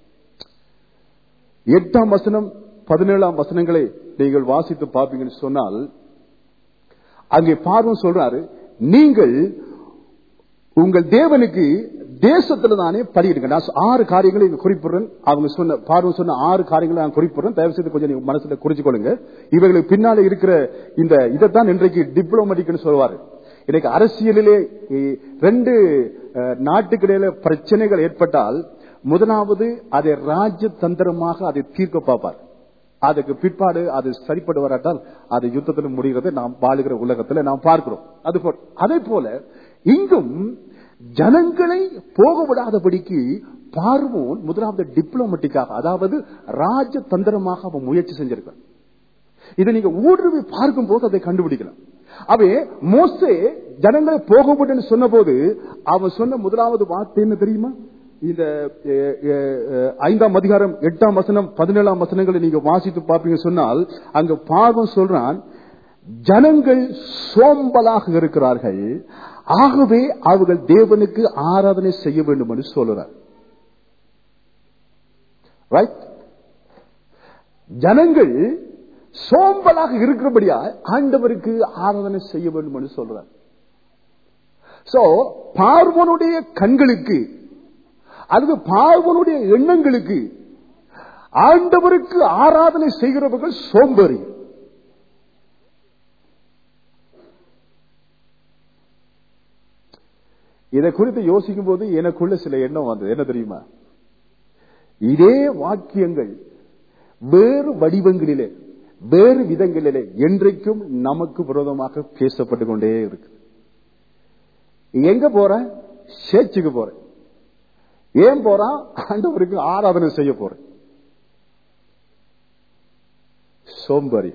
எட்டாம் வசனம் பதினேழாம் வசனங்களை நீங்கள் வாசித்து பார்ப்பீங்கன்னு சொன்னால் அங்கே பார்வன் சொல்றாரு நீங்கள் உங்கள் தேவனுக்கு தேசத்துல தானே படியிடுங்க நான் ஆறு காரியங்களை இங்க குறிப்பிடுறேன் அவங்க சொன்ன பார்வன் சொன்ன ஆறு காரியங்களை நான் குறிப்பிடுறேன் தயவு செய்து கொஞ்சம் நீங்க மனசுல குறிச்சுக்கொள்ளுங்க இவர்களுக்கு பின்னால இருக்கிற இந்த இதைத்தான் இன்றைக்கு டிப்ளமேட்டிக்னு சொல்வாரு இன்னைக்கு அரசியலிலே இ- ரெண்டு அஹ், நாட்டுக்கிடையில பிரச்சனைகள் ஏற்பட்டால் முதலாவது அதை ராஜதந்திரமாக அதை தீர்க்க பார்ப்பார் அதுக்கு பிற்பாடு அது சரிப்பட்டு வராட்டால் அது யுத்தத்தில் முடிகிறதை நாம் வாழுகிற உலகத்தில் நாம் பார்க்கிறோம் அது போல் அதே போல இங்கும் ஜனங்களை போக விடாதபடிக்கு பார்வோன் முதலாவது டிப்ளமேட்டிக்காக அதாவது ராஜதந்திரமாக அவன் முயற்சி செஞ்சிருக்கான் இதை நீங்க ஊடுருவி பார்க்கும் போது அதை கண்டுபிடிக்கலாம் அவே மோசே ஜனங்களை போக விடுன்னு சொன்ன போது அவன் சொன்ன முதலாவது வார்த்தை என்ன தெரியுமா இந்த அஹ், அஹ், ஐந்தாம் அதிகாரம் எட்டாம் வசனம் பதினேழாம் வசனங்களை நீங்க வாசித்து பார்ப்பீங்க சொன்னால் அங்க பாகம் சொல்றான் ஜனங்கள் சோம்பலாக இருக்கிறார்கள் ஆகவே அவர்கள் தேவனுக்கு ஆராதனை செய்ய வேண்டும் என்று சொல்றார் ரைட் ஜனங்கள் சோம்பலாக இருக்கிறபடியா ஆண்டவருக்கு ஆராதனை செய்ய வேண்டும் என்று சொல்றார் சோ பார்வனுடைய கண்களுக்கு அல்லது பார்வனுடைய எண்ணங்களுக்கு ஆண்டவருக்கு ஆராதனை செய்கிறவர்கள் சோம்பேறி இதை குறித்து யோசிக்கும் போது எனக்குள்ள சில எண்ணம் வந்தது என்ன தெரியுமா இதே வாக்கியங்கள் வேறு வடிவங்களிலே வேறு விதங்களிலே என்றைக்கும் நமக்கு விரோதமாக பேசப்பட்டு கொண்டே இருக்கு எங்க போற சேர்ச்சுக்கு போறேன் ஏன் போறான் ஆண்டவருக்கு ஆராதனை செய்ய போறேன் சோம்பரி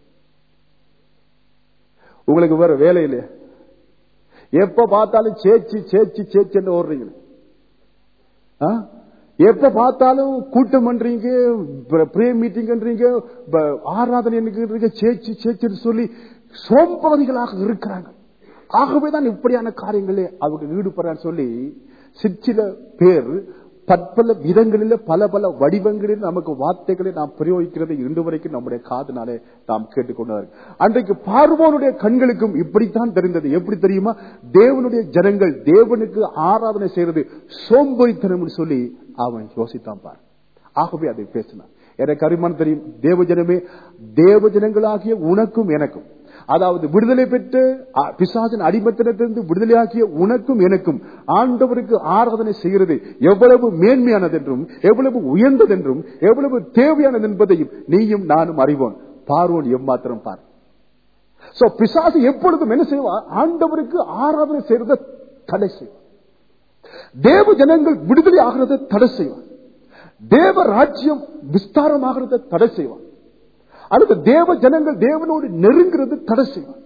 உங்களுக்கு வேற வேலை இல்லையா எப்ப பார்த்தாலும் சேச்சு சேச்சு சேச்சுன்னு ஓடுறீங்க ஆ? எப்ப பார்த்தாலும் கூட்டம் பண்றீங்க ப்ரே மீட்டிங்ன்றீங்க ஆராதனை சேச்சு சேச்சுன்னு சொல்லி சோம்பதிகளாக இருக்கிறாங்க ஆகவேதான் இப்படியான காரியங்களே அவங்க ஈடுபடுறான்னு சொல்லி சிற்சில பேர் பற்பல விதங்களில் பல பல வடிவங்களில் நமக்கு வார்த்தைகளை நாம் பிரயோகிக்கிறது இன்று வரைக்கும் நம்முடைய காதுனாலே நாம் கேட்டுக்கொண்டார் அன்றைக்கு பார்வோனுடைய கண்களுக்கும் இப்படித்தான் தெரிந்தது எப்படி தெரியுமா தேவனுடைய ஜனங்கள் தேவனுக்கு ஆராதனை செய்யறது சோம்பரித்தனம் சொல்லி அவன் யோசித்தான் பார் ஆகவே அதை பேசினான் எனக்கு அருமான தெரியும் தேவஜனமே தேவஜனங்களாகிய உனக்கும் எனக்கும் அதாவது விடுதலை பெற்று அ, பிசாசின் அடிமத்தனத்திலிருந்து விடுதலையாக்கிய உனக்கும் எனக்கும் ஆண்டவருக்கு ஆராதனை செய்கிறது எவ்வளவு மேன்மையானது என்றும் எவ்வளவு உயர்ந்தது என்றும் எவ்வளவு தேவையானது என்பதையும் நீயும் நானும் அறிவோம் பார்வோன் எம்மாத்திரம் பார் சோ பிசாசு எப்பொழுதும் என்ன செய்வான் ஆண்டவருக்கு ஆராதனை செய்யறதை தடை செய்வான் தேவ ஜனங்கள் விடுதலை ஆகிறதை தடை செய்வான் தேவ ராஜ்யம் விஸ்தாரமாகிறதை தடை செய்வான் அல்லது தேவ ஜனங்கள் தேவனோடு நெருங்கிறது தடை செய்வான்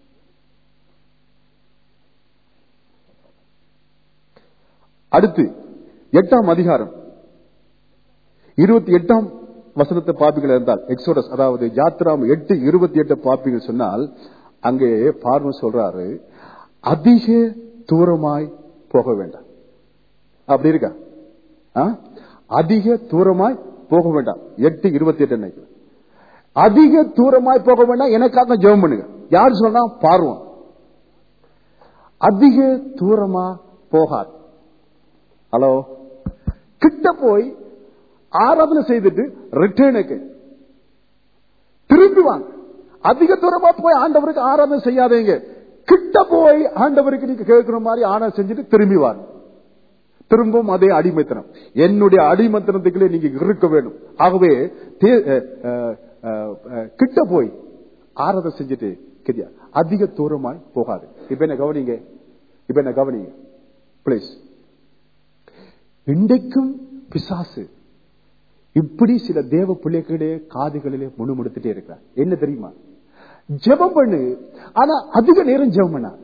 அடுத்து எட்டாம் அதிகாரம் இருபத்தி எட்டாம் வசனத்தை பாப்பீங்கள் இருந்தால் எக்ஸோடஸ் அதாவது யாத்ராம் எட்டு இருபத்தி எட்டு பாப்பீங்கள் சொன்னால் அங்கே பார்வன் சொல்றாரு அதிக தூரமாய் போக வேண்டாம் அப்படி இருக்கா ஆ? அதிக தூரமாய் போக வேண்டாம் எட்டு இருபத்தி எட்டு நினைக்கிறேன் அதிக தூரமாய் போக வேண்டாம் எனக்காக ஜெபம் பண்ணுங்க யார் சொன்னா பார்வன் அதிக தூரமா போகாது ஹலோ கிட்ட போய் ஆராதனை செய்துட்டு ரிட்டர்னுக்கு திரும்பி வாங்க அதிக தூரமா போய் ஆண்டவருக்கு ஆராதனை செய்யாதீங்க கிட்ட போய் ஆண்டவருக்கு நீங்க கேட்கிற மாதிரி ஆராதனை செஞ்சுட்டு திரும்பி வாங்க திரும்பவும் அதே அடிமைத்தனம் என்னுடைய அடிமைத்தனத்துக்குள்ளே நீங்க இருக்க வேண்டும் ஆகவே தே- அஹ், அஹ், அஹ், அஹ், கிட்ட போய் ஆராதனை செஞ்சுட்டு கிரியா அதிக தூரமாய் போகாது இப்ப என்ன கவனிங்க இப்ப என்ன கவனிங்க பிளீஸ் இன்றைக்கும் பிசாசு இப்படி சில தேவ பிள்ளைகளே காதுகளிலே முணுமுடுத்துட்டே இருக்கிறார் என்ன தெரியுமா ஜெபம் பண்ணு ஆனா அதிக நேரம் ஜெபம் பண்ணாது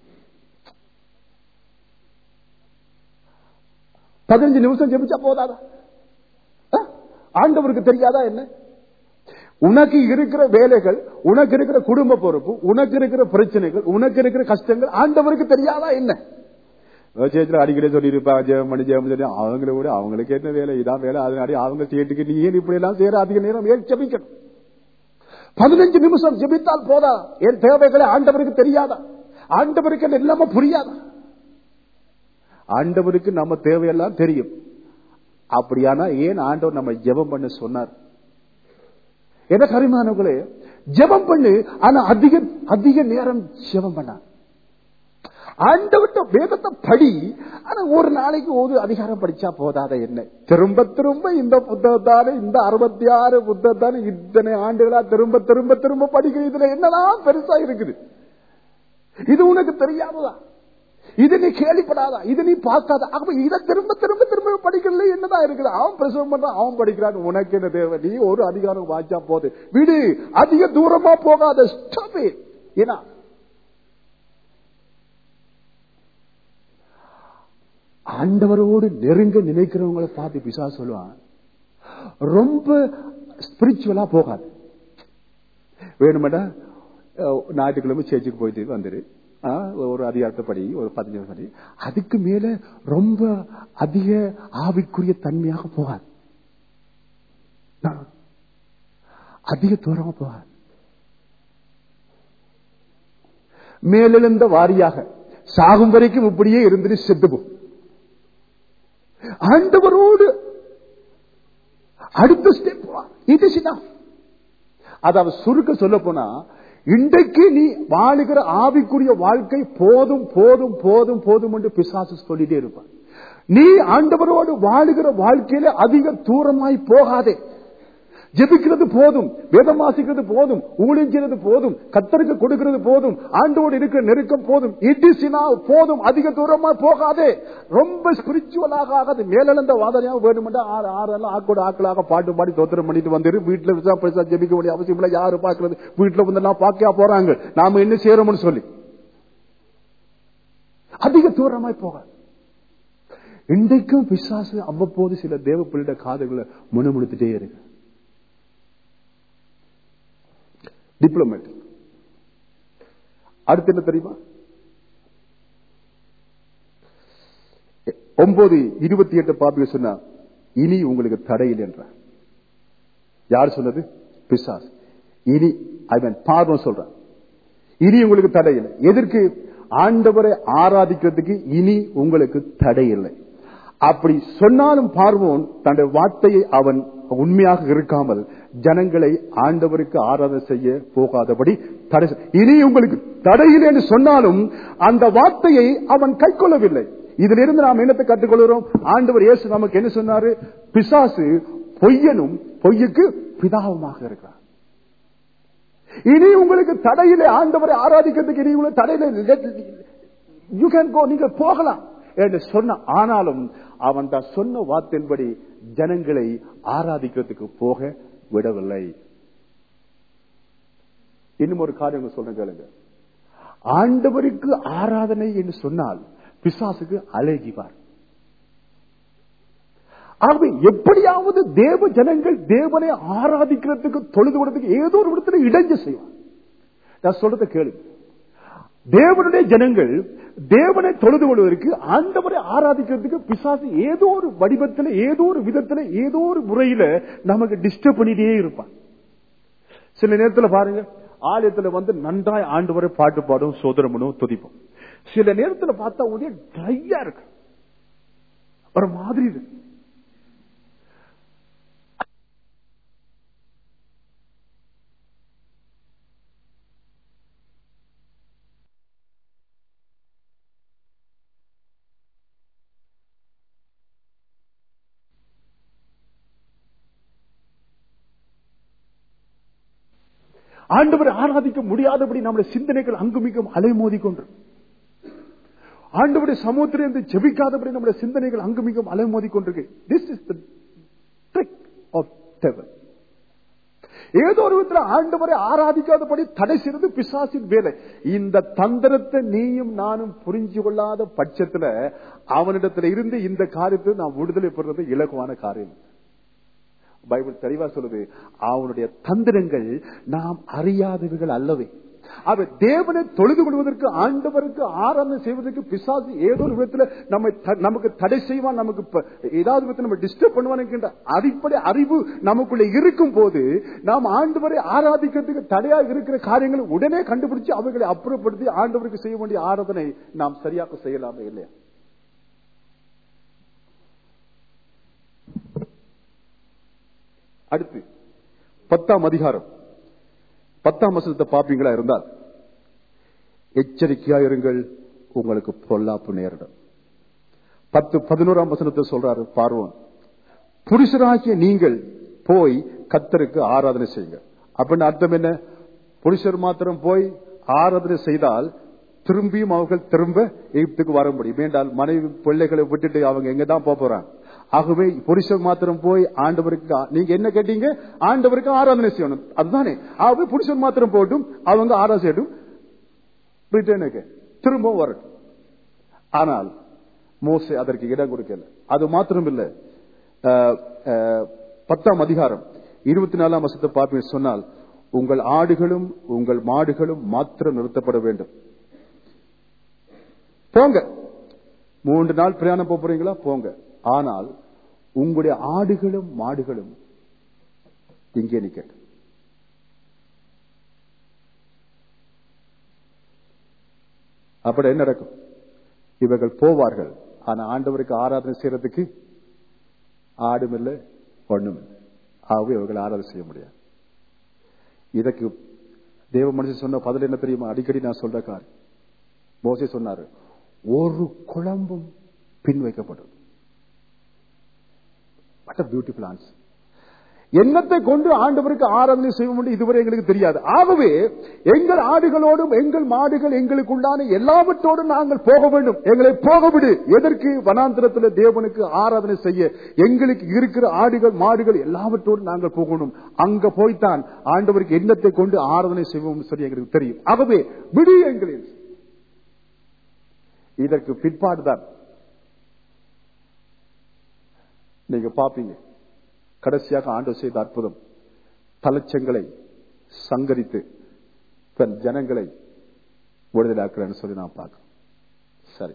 பதினஞ்சு நிமிஷம் ஜெபிச்சா போதாதா ஆ? ஆண்டவருக்கு தெரியாதா என்ன உனக்கு இருக்கிற வேலைகள் உனக்கு இருக்கிற குடும்ப பொறுப்பு உனக்கு இருக்கிற பிரச்சனைகள் உனக்கு இருக்கிற கஷ்டங்கள் ஆண்டவருக்கு தெரியாதா என்ன சேர்த்துல அடிக்கடி சொல்லி இருப்பாங்க ஜெயம் பண்ணி ஜெயம் சொல்லி அவங்கள விட அவங்களுக்கு என்ன வேலை இதான் வேலை அதனாடி அவங்க சேட்டுக்கு நீ ஏன் இப்படி எல்லாம் செய்யற அதிக நேரம் ஏன் ஜெபிக்கணும் பதினஞ்சு நிமிஷம் ஜெபித்தால் போதா என் தேவைகளை ஆண்டவருக்கு தெரியாதா ஆண்டவருக்கு என்ன இல்லாம புரியாதா ஆண்டவருக்கு நம்ம தேவையெல்லாம் தெரியும் அப்படியானா ஏன் ஆண்டவர் நம்ம ஜெபம் பண்ண சொன்னார் என்ன கரிமானவர்களே ஜெபம் பண்ணு ஆனா அதிக அதிக நேரம் ஜெபம் பண்ண ஆண்டவட்ட வேதத்தை படி ஆனா ஒரு நாளைக்கு ஒரு அதிகாரம் படிச்சா போதாத என்ன திரும்ப திரும்ப இந்த புத்தகத்தான இந்த அறுபத்தி ஆறு புத்தகத்தான இத்தனை ஆண்டுகளா திரும்ப திரும்ப திரும்ப படிக்கிற இதுல என்னதான் பெருசா இருக்குது இது உனக்கு தெரியாததா இது நீ கேள்விப்படாதா இது நீ பார்க்காத அப்ப இதை திரும்ப திரும்ப திரும்ப படிக்கல என்னதான் இருக்குது அவன் பிரசவம் பண்றான் அவன் படிக்கிறான் உனக்கு என்ன தேவை நீ ஒரு அதிகாரம் வாச்சா போது விடு அதிக தூரமா போகாத Stop it. ஏன்னா ஆண்டவரோடு நெருங்க நினைக்கிறவங்களை பார்த்து பிசா சொல்லுவான் ரொம்ப ஸ்பிரிச்சுவலா போகாது வேணுமெண்டா அஹ், ஞாயிற்றுக்கிழமை சேர்ச்சுக்கு போயிட்டு வந்துரு ஆ, ஒரு அதிகாரத்தை படி ஒரு பதினஞ்சு படி அதுக்கு மேல ரொம்ப அதிக ஆவிக்குரிய தன்மையாக போகாது ஆ. அதிக தூரமா போகாது மேலெழுந்த வாரியாக சாகும் வரைக்கும் இப்படியே இருந்துட்டு செத்து போ ஆண்டவரோடு அடுத்த ஸ்டெப் இது சின்ன அதாவது சுருக்க சொல்ல போனா இன்றைக்கு நீ வாழுகிற ஆவிக்குரிய வாழ்க்கை போதும் போதும் போதும் போதும் என்று பிசாசு சொல்லிட்டே இருப்பான் நீ ஆண்டவரோடு வாழுகிற வாழ்க்கையில அதிக தூரமாய் போகாதே ஜெபிக்கிறது போதும் வேதம் வாசிக்கிறது போதும் ஊழியங்கிறது போதும் கத்தருக்கு கொடுக்கிறது போதும் ஆண்டோடு இருக்கிற நெருக்கம் போதும் இடிசினா போதும் அதிக தூரமா போகாதே ரொம்ப ஸ்பிரிச்சுவலாக ஆகாது மேலெழுந்த வாதனையாக வேணுமெண்டா ஆறு ஆறெல்லாம் ஆக்கோட ஆக்களாக பாட்டு பாடி தோத்திரம் பண்ணிட்டு வந்துரு வீட்டுல விசா பைசா ஜெபிக்க வேண்டிய அவசியம் இல்லை யாரு பாக்குறது வீட்டுல வந்து எல்லாம் பாக்கியா போறாங்க நாம என்ன செய்யறோம்னு சொல்லி அதிக தூரமாய் போகாது இன்றைக்கும் பிசாசு அவ்வப்போது சில தேவ பிள்ளைட காதுகளை முணுமுணுத்துட்டே இருக்கு டிப்ளமேட் அடுத்து என்ன தெரியுமா ஒன்பது இருபத்தி எட்டு பாப்பிக சொன்னா இனி உங்களுக்கு தடையில் என்றார் யார் சொன்னது பிசாஸ் இனி ஐ மீன் பார்வம் சொல்றான் இனி உங்களுக்கு தடை இல்லை எதற்கு ஆண்டவரை ஆராதிக்கிறதுக்கு இனி உங்களுக்கு தடை இல்லை அப்படி சொன்னாலும் பார்வோன் தன்னுடைய வார்த்தையை அவன் உண்மையாக இருக்காமல் ஜனங்களை ஆண்டவருக்கு ஆராதனை செய்ய போகாதபடி தடை செய்- இனி உங்களுக்கு தடையில் என்று சொன்னாலும் அந்த வார்த்தையை அவன் கைக்கொள்ளவில்லை இதிலிருந்து நாம் என்னத்தை கற்றுக்கொள்கிறோம் ஆண்டவர் இயேசு நமக்கு என்ன சொன்னாரு பிசாசு பொய்யனும் பொய்யுக்கு பிதாவுமாக இருக்கிறார் இனி உங்களுக்கு தடையிலே ஆண்டவரை ஆராதிக்கிறதுக்கு இனி உங்களுக்கு தடையில யூ கேன் கோ நீங்க போகலாம் என்று சொன்ன ஆனாலும் அவன் தான் சொன்ன வார்த்தையின்படி ஜனங்களை ஆராதிக்கிறதுக்கு போக விடவில்லை இன்னும் ஒரு காரியம் சொல்றேன் கேளுங்க ஆண்டவருக்கு ஆராதனை என்று சொன்னால் பிசாசுக்கு அழகிவார் ஆகவே எப்படியாவது தேவ ஜனங்கள் தேவனை ஆராதிக்கிறதுக்கு தொழுது கொடுறதுக்கு ஏதோ ஒரு இடத்துல இடைஞ்ச செய்வார் நான் சொல்றத கேளு தேவனுடைய ஜனங்கள் தேவனை தொழுது கொள்வதற்கு ஆண்டவரை ஆராதிக்கிறதுக்கு பிசாசு ஏதோ ஒரு வடிவத்தில் ஏதோ ஒரு விதத்தில் ஏதோ ஒரு முறையில நமக்கு டிஸ்டர்ப் பண்ணிட்டே இருப்பான் சில நேரத்துல பாருங்க ஆலயத்துல வந்து நன்றாய் ஆண்டவரை பாட்டு பாடும் சோதரமனும் துதிப்போம் சில நேரத்துல பார்த்தா உதய ட்ரையா இருக்கு ஒரு மாதிரி இருக்கு ஆண்டவரை ஆராதிக்க முடியாதபடி நம்முடைய சிந்தனைகள் அங்குமிக்கும் அலைமோதி கொண்டு ஆண்டவருடைய சமூகத்திலிருந்து ஜெபிக்காதபடி நம்முடைய சிந்தனைகள் அங்குமிக்கும் அலைமோதி கொண்டிருக்கு this is trick of devil ஏதோ ஒரு விதத்தில் ஆண்டவரை ஆராதிக்காதபடி தடை செய்வது பிசாசின் வேலை இந்த தந்திரத்தை நீயும் நானும் புரிஞ்சு கொள்ளாத பட்சத்துல அவனிடத்துல இருந்து இந்த காரியத்தை நாம் விடுதலை பெறுறது இலகுவான காரியம் பைபிள் தெளிவா சொல்லுது அவனுடைய தந்திரங்கள் நாம் அறியாதவர்கள் அல்லவே அவர் தேவனை தொழுது கொள்வதற்கு ஆண்டவருக்கு ஆராதனை செய்வதற்கு பிசாசு ஏதோ ஒரு விதத்துல நம்ம நமக்கு தடை செய்வான் நமக்கு ப- ஏதாவது விதத்தில் நம்ம டிஸ்டர்ப் பண்ணுவான் என்கின்ற அடிப்படை அறிவு நமக்குள்ள இருக்கும் போது நாம் ஆண்டவரை ஆராதிக்கிறதுக்கு தடையா இருக்கிற காரியங்களை உடனே கண்டுபிடிச்சு அவைகளை அப்புறப்படுத்தி ஆண்டவருக்கு செய்ய வேண்டிய ஆராதனை நாம் சரியாக செய்யலாமே இல்லையா அடுத்து பத்தாம் அதிகாரம் பத்தாம் வசனத்தை பாப்பீங்களா இருந்தால் எச்சரிக்கையா இருங்கள் உங்களுக்கு பொல்லாப்பு நேரிடும் பத்து பதினோராம் வசனத்தை சொல்றாரு பார்வோன் புருஷராகிய நீங்கள் போய் கத்தருக்கு ஆராதனை செய்யுங்க அப்படின்னு அர்த்தம் என்ன புருஷர் மாத்திரம் போய் ஆராதனை செய்தால் திரும்பியும் அவர்கள் திரும்ப எகிப்துக்கு வர முடியும் ஏண்டால் மனைவி பிள்ளைகளை விட்டுட்டு அவங்க எங்க தான் போக போறாங்க ஆகவே புருஷர் மாத்திரம் போய் ஆண்டவருக்கு ஆ- நீங்க என்ன கேட்டீங்க ஆண்டவருக்கு ஆராதனை செய்யணும் அதுதானே ஆகவே புருஷர் மாத்திரம் போட்டும் அவங்க ஆராதனை செய்யட்டும் பிரிட்டனுக்கு திரும்பவும் வரட்டும் ஆனால் மோசே அதற்கு இடம் கொடுக்கல அது மாத்திரம் இல்ல அஹ், அஹ், பத்தாம் அதிகாரம் இருபத்தி நாலாம் வருஷத்தை பார்ப்பேன் சொன்னால் உங்கள் ஆடுகளும் உங்கள் மாடுகளும் மாத்திரம் நிறுத்தப்பட வேண்டும் போங்க மூன்று நாள் பிரயாணம் போக போறீங்களா போங்க ஆனால் உங்களுடைய ஆடுகளும் மாடுகளும் இங்கே நிக்கட்டும் அப்படி என்ன நடக்கும் இவர்கள் போவார்கள் ஆனா ஆண்டவருக்கு ஆராதனை செய்யறதுக்கு ஆடும் இல்லை ஒண்ணும் இல்லை ஆகவே இவர்கள் ஆராதனை செய்ய முடியாது இதற்கு தேவ மனுஷன் சொன்ன பதில் என்ன தெரியுமா அடிக்கடி நான் சொல்ற காரியம் மோசே சொன்னாரு ஒரு குழம்பும் பின் வைக்கப்படும் வாட் அ பியூட்டிஃபுல் ஆன்சர் எண்ணத்தை கொண்டு ஆண்டவருக்கு ஆராதனை செய்ய முடியும் இதுவரை எங்களுக்கு தெரியாது ஆகவே எங்கள் ஆடுகளோடும் எங்கள் மாடுகள் எங்களுக்கு உண்டான எல்லாவற்றோடும் நாங்கள் போக வேண்டும் எங்களை போக விடு எதற்கு வனாந்திரத்தில் தேவனுக்கு ஆராதனை செய்ய எங்களுக்கு இருக்கிற ஆடுகள் மாடுகள் எல்லாவற்றோடும் நாங்கள் போகணும் அங்க போய்த்தான் ஆண்டவருக்கு எண்ணத்தை கொண்டு ஆராதனை செய்வோம் சொல்லி எங்களுக்கு தெரியும் ஆகவே விடு எங்களில் இதற்கு பிற்பாடுதான் நீங்க பாப்பீங்க கடைசியாக ஆண்டு செய்த அற்புதம் தலைச்சங்களை சங்கரித்து தன் ஜனங்களை விடுதலாக்குறேன்னு சொல்லி நான் பார்க்கிறேன் சரி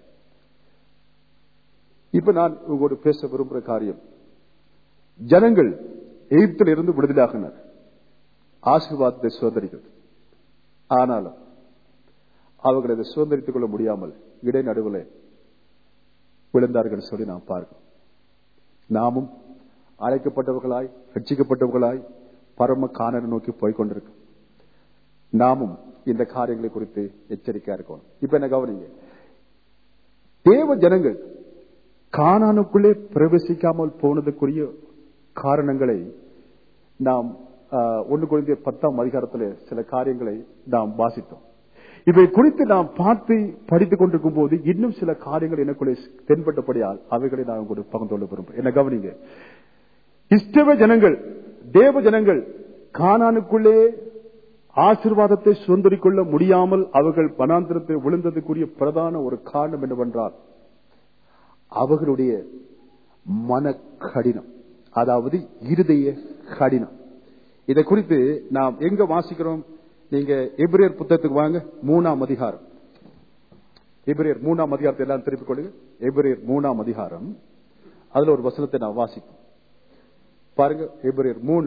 இப்ப நான் உங்களோடு பேச விரும்புகிற காரியம் ஜனங்கள் எகிப்தில் இருந்து விடுதலாகினர் ஆசீர்வாதத்தை சுதந்திரிக்கிறது ஆனாலும் அவர்கள் அதை சுதந்திரித்துக் கொள்ள முடியாமல் இடைநடுவில் விழுந்தார்கள் சொல்லி நாம் பார்க்கிறோம் நாமும் அழைக்கப்பட்டவர்களாய் ரட்சிக்கப்பட்டவர்களாய் பரம காணனை நோக்கி போய்கொண்டிருக்கு நாமும் இந்த காரியங்களை குறித்து எச்சரிக்கையா இருக்கணும் இப்ப என்ன கவனிங்க தேவ ஜனங்கள் காணானுக்குள்ளே பிரவேசிக்காமல் போனதுக்குரிய காரணங்களை நாம் ஒன்று குழந்தைய பத்தாம் அதிகாரத்தில் சில காரியங்களை நாம் வாசித்தோம் இவை குறித்து நாம் பார்த்து படித்துக் கொண்டிருக்கும் போது இன்னும் சில காரியங்கள் எனக்குள்ளே தென்பட்டபடியால் அவைகளை நான் உங்களுக்கு பகிர்ந்து கொள்ள விரும்புகிறேன் என்ன கவனிங்க இஷ்டவ ஜனங்கள் தேவ ஜனங்கள் காணானுக்குள்ளே ஆசிர்வாதத்தை சுதந்திரிக் கொள்ள முடியாமல் அவர்கள் வனாந்திரத்தை விழுந்ததுக்குரிய பிரதான ஒரு காரணம் என்னவென்றால் அவர்களுடைய மன கடினம் அதாவது இருதய கடினம் இதை குறித்து நாம் எங்க வாசிக்கிறோம் நீங்க எபிரியர் புத்தகத்துக்கு வாங்க மூணாம் அதிகாரம் எபிரியர் மூணாம் அதிகாரத்தை எல்லாம் திருப்பிக் கொள்ளுங்க எபிரியர் மூணாம் அதிகாரம் அதுல ஒரு வசனத்தை நான் வாசிப்போம் பாருங்க எபிரியர் மூணு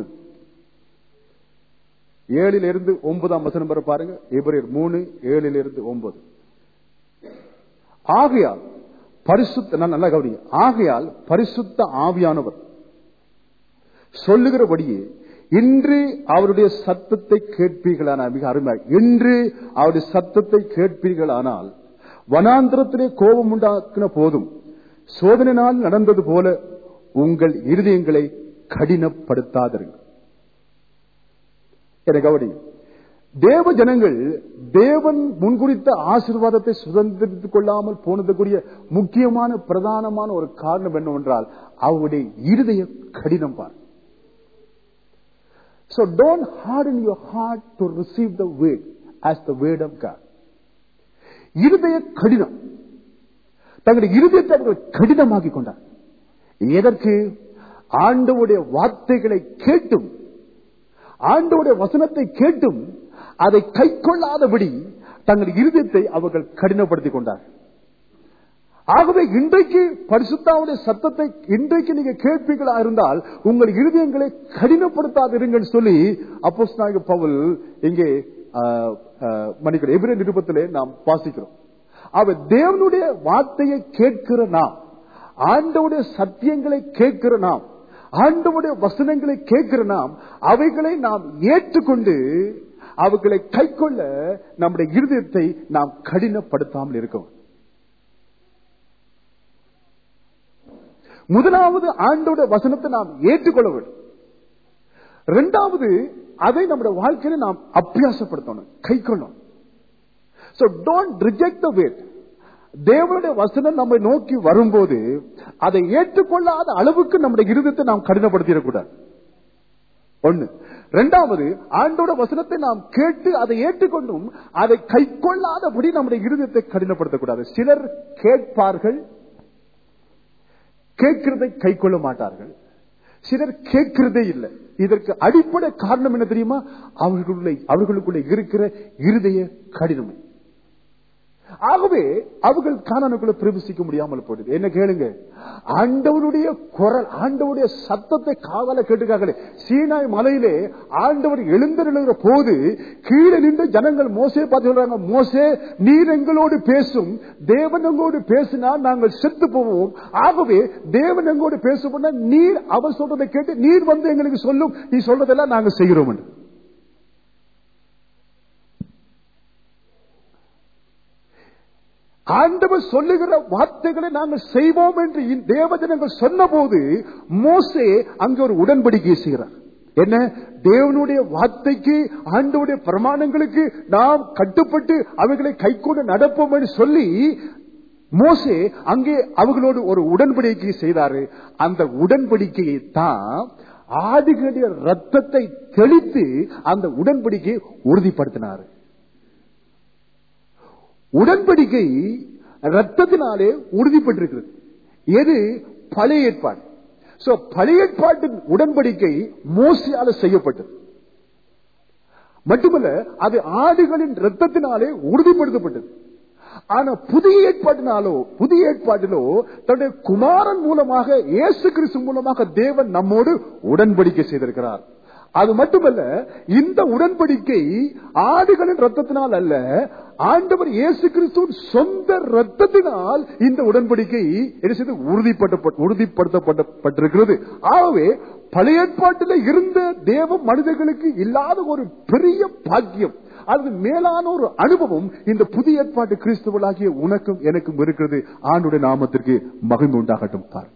ஏழில் இருந்து ஒன்பதாம் வசனம் வர பாருங்க எபிரியர் மூணு ஏழில் இருந்து ஒன்பது ஆகையால் பரிசுத்த நான் நல்லா கவனிங்க ஆகையால் பரிசுத்த ஆவியானவர் சொல்லுகிறபடியே இன்று அவருடைய சத்தத்தை கேட்பீர்களானால் மிக அருமை இன்று அவருடைய சத்தத்தை கேட்பீர்களானால் வனாந்திரத்திலே கோபம் உண்டாக்கின போதும் சோதனை நாள் நடந்தது போல உங்கள் இருதயங்களை கடினப்படுத்தாதீர்கள் என கவனி தேவ ஜனங்கள் தேவன் முன்குறித்த ஆசிர்வாதத்தை சுதந்திரித்துக் கொள்ளாமல் போனதுக்குரிய முக்கியமான பிரதானமான ஒரு காரணம் என்னவென்றால் அவருடைய இருதய கடினம் பார் So don't harden your heart to receive the word as the word of God. இருதய கடினம் தங்களுடைய இருதயத்தை அவர்கள் கடினமாக்கி கொண்டார் எதற்கு ஆண்டவுடைய வார்த்தைகளை கேட்டும் ஆண்டவுடைய வசனத்தை கேட்டும் அதை கை கொள்ளாதபடி தங்கள் இருதயத்தை அவர்கள் கடினப்படுத்திக் கொண்டார் ஆகவே இன்றைக்கு பரிசுத்தாவுடைய சத்தத்தை இன்றைக்கு நீங்க கேட்பீர்களா இருந்தால் உங்கள் இருதயங்களை கடினப்படுத்தாதிருங்கள் சொல்லி அப்போஸ் நாயக பவுல் இங்கே மன்னிக்கிற எபிரே நிருபத்திலே நாம் வாசிக்கிறோம் அவர் தேவனுடைய வார்த்தையை கேட்கிற நாம் ஆண்டவுடைய சத்தியங்களை கேட்கிற நாம் ஆண்டவுடைய வசனங்களை கேட்கிற நாம் அவைகளை நாம் ஏற்றுக்கொண்டு அவைகளை கைக்கொள்ள நம்முடைய இருதயத்தை நாம் கடினப்படுத்தாமல் இருக்கோம் முதலாவது ஆண்டோட வசனத்தை நாம் ஏற்றுக்கொள்ள வேண்டும் இரண்டாவது அதை நம்முடைய வாழ்க்கையில நாம் அபியாசப்படுத்தணும் கை கொள்ளணும் So don't reject the word. தேவனுடைய வசனம் நம்மை நோக்கி வரும்போது அதை ஏற்றுக்கொள்ளாத அளவுக்கு நம்முடைய இருதயத்தை நாம் கடினப்படுத்திடக்கூடாது ஒண்ணு இரண்டாவது ஆண்டோட வசனத்தை நாம் கேட்டு அதை ஏற்றுக்கொண்டும் அதை கை கொள்ளாதபடி நம்முடைய இருதயத்தை கடினப்படுத்தக்கூடாது சிலர் கேட்பார்கள் கேட்கிறதை கை கொள்ள மாட்டார்கள் சிலர் கேட்கிறதே இல்லை இதற்கு அடிப்படை காரணம் என்ன தெரியுமா அவர்களுக்குள்ள அவர்களுக்குள்ள இருக்கிற இருதய கடினம் ஆகவே அவர்கள் காணனுக்குள்ள பிரவேசிக்க முடியாமல் போயிடுது என்ன கேளுங்க ஆண்டவருடைய குரல் ஆண்டவருடைய சத்தத்தை காதல கேட்டுக்காங்களே சீனாய் மலையிலே ஆண்டவர் எழுந்தருளுகிற போது கீழே நின்று ஜனங்கள் மோசே பார்த்து சொல்றாங்க மோசே நீர் எங்களோடு பேசும் தேவன் எங்களோடு பேசினா நாங்கள் செத்து போவோம் ஆகவே தேவன் எங்களோடு பேசும் நீர் அவர் சொல்றதை கேட்டு நீர் வந்து எங்களுக்கு சொல்லும் நீ சொல்றதெல்லாம் நாங்கள் செய்கிறோம் என்று ஆண்டவர் சொல்லுகிற வார்த்தைகளை நாங்கள் செய்வோம் என்று தேவஜனங்கள் சொன்ன போது மோசே அங்கே ஒரு உடன்படிக்கை செய்கிறார் என்ன தேவனுடைய வார்த்தைக்கு ஆண்டவுடைய பிரமாணங்களுக்கு நாம் கட்டுப்பட்டு அவைகளை கைகொண்டு நடப்போம் என்று சொல்லி மோசே அங்கே அவர்களோடு ஒரு உடன்படிக்கை செய்தாரு அந்த உடன்படிக்கையை தான் ஆடுகளுடைய ரத்தத்தை தெளித்து அந்த உடன்படிக்கையை உறுதிப்படுத்தினார் உடன்படிக்கை ரத்தத்தினாலே உறுதிப்பட்டிருக்கிறது எது பழைய ஏற்பாடு சோ பழைய ஏற்பாட்டின் உடன்படிக்கை மோசியால செய்யப்பட்டது மட்டுமல்ல அது ஆடுகளின் ரத்தத்தினாலே உறுதிப்படுத்தப்பட்டது ஆனா புதிய ஏற்பாட்டினாலோ புதிய ஏற்பாட்டிலோ தன்னுடைய குமாரன் மூலமாக இயேசு கிறிஸ்து மூலமாக தேவன் நம்மோடு உடன்படிக்கை செய்திருக்கிறார் அது மட்டுமல்ல இந்த உடன்படிக்கை ஆடுகளின் ரத்தத்தினால் அல்ல ஆண்டவர் இயேசு கிறிஸ்துவின் சொந்த ரத்தத்தினால் இந்த உடன்படிக்கை என்ன செய்து உறுதிப்பட்ட உறுதிப்படுத்தப்பட்டிருக்கிறது ஆகவே பழைய ஏற்பாட்டில் இருந்த தேவ மனிதர்களுக்கு இல்லாத ஒரு பெரிய பாக்கியம் அது மேலான ஒரு அனுபவம் இந்த புதிய ஏற்பாட்டு கிறிஸ்துவலாகிய உனக்கும் எனக்கும் இருக்கிறது ஆண்டுடைய நாமத்திற்கு மகிழ்ந்து உண்டாகட்டும் பார்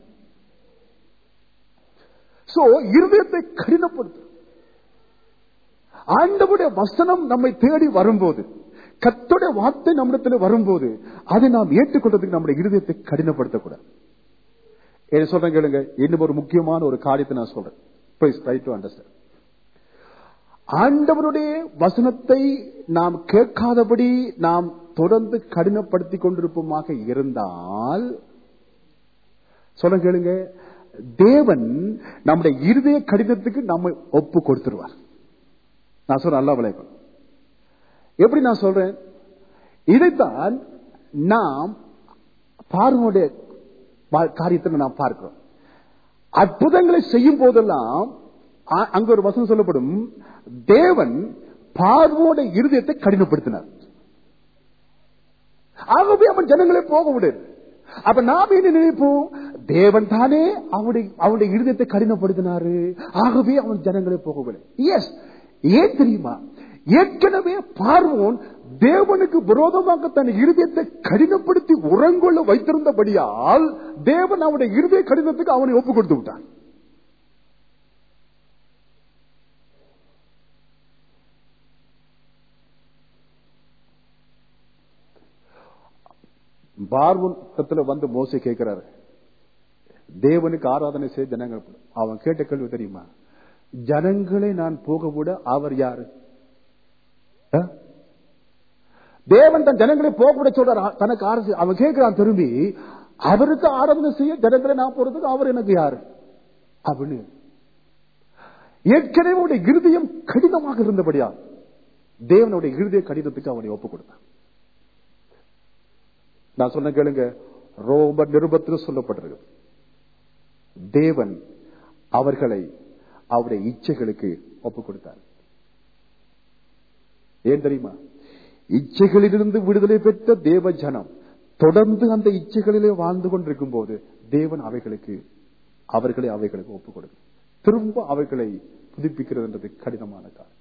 சோ இருதயத்தை கடினப்படுத்தும் ஆண்டவுடைய வசனம் நம்மை தேடி வரும்போது கத்துடைய வார்த்தை நம்மிடத்தில் வரும்போது அதை நாம் ஏற்றுக்கொள்றதுக்கு நம்முடைய இருதயத்தை கடினப்படுத்தக்கூடாது என்ன சொல்றேன் கேளுங்க இன்னும் ஒரு முக்கியமான ஒரு காரியத்தை நான் சொல்றேன் ப்ளீஸ் ட்ரை டு அண்டர்ஸ்டாண்ட் ஆண்டவருடைய வசனத்தை நாம் கேட்காதபடி நாம் தொடர்ந்து கடினப்படுத்தி கொண்டிருப்போமாக இருந்தால் சொல்ல கேளுங்க தேவன் நம்முடைய இருதய கடிதத்துக்கு நம்ம ஒப்பு கொடுத்துருவார் நான் சொல்றேன் நல்லா விளையாடும் எப்படி நான் சொல்றேன் இதைத்தான் நாம் பார்வனுடைய காரியத்தை நாம் பார்க்கிறோம் அற்புதங்களை செய்யும் போதெல்லாம் அங்க ஒரு வசனம் சொல்லப்படும் தேவன் பார்வோட இருதயத்தை கடினப்படுத்தினார் ஆகவே அவன் ஜனங்களை போக விடு அப்ப நாம் என்ன நினைப்போம் தேவன் தானே அவனுடைய அவனுடைய இருதயத்தை கடினப்படுத்தினாரு ஆகவே அவன் ஜனங்களை போகவில்லை எஸ் ஏன் தெரியுமா ஏற்கனவே பார்வோன் தேவனுக்கு விரோதமாக தன் இருதயத்தை கடினப்படுத்தி உரங்கொள்ள வைத்திருந்தபடியால் தேவன் அவனுடைய இருதய கடினத்துக்கு அவனை ஒப்பு கொடுத்து விட்டான் பார்வனத்துல வந்து மோசை கேட்கிறாரு தேவனுக்கு ஆராதனை செய்ய ஜனங்கள் அவன் கேட்ட கேள்வி தெரியுமா ஜனங்களை நான் போக விட அவர் யாரு தேவன் தன் ஜனங்களை போக விட சொல்ற தனக்கு அரசு அவன் கேட்கிறான் திரும்பி அவருக்கு ஆராதனை செய்ய ஜனங்களை நான் போறதுக்கு அவர் எனக்கு யாரு அப்படின்னு ஏற்கனவே இருதயம் கடினமாக இருந்தபடியா தேவனுடைய இருதய கடினத்துக்கு அவனை ஒப்பு கொடுத்தான் நான் சொன்ன கேளுங்க ரோம நிருபத்தில் சொல்லப்பட்டிருக்கு தேவன் அவர்களை அவருடைய இச்சைகளுக்கு ஒப்பு கொடுத்தார் ஏன் தெரியுமா இச்சைகளிலிருந்து விடுதலை பெற்ற தேவ ஜனம் தொடர்ந்து அந்த இச்சைகளிலே வாழ்ந்து கொண்டிருக்கும் போது தேவன் அவைகளுக்கு அவர்களை அவைகளுக்கு ஒப்பு கொடுக்கும் திரும்ப அவைகளை புதுப்பிக்கிறது என்றது கடினமான காலம்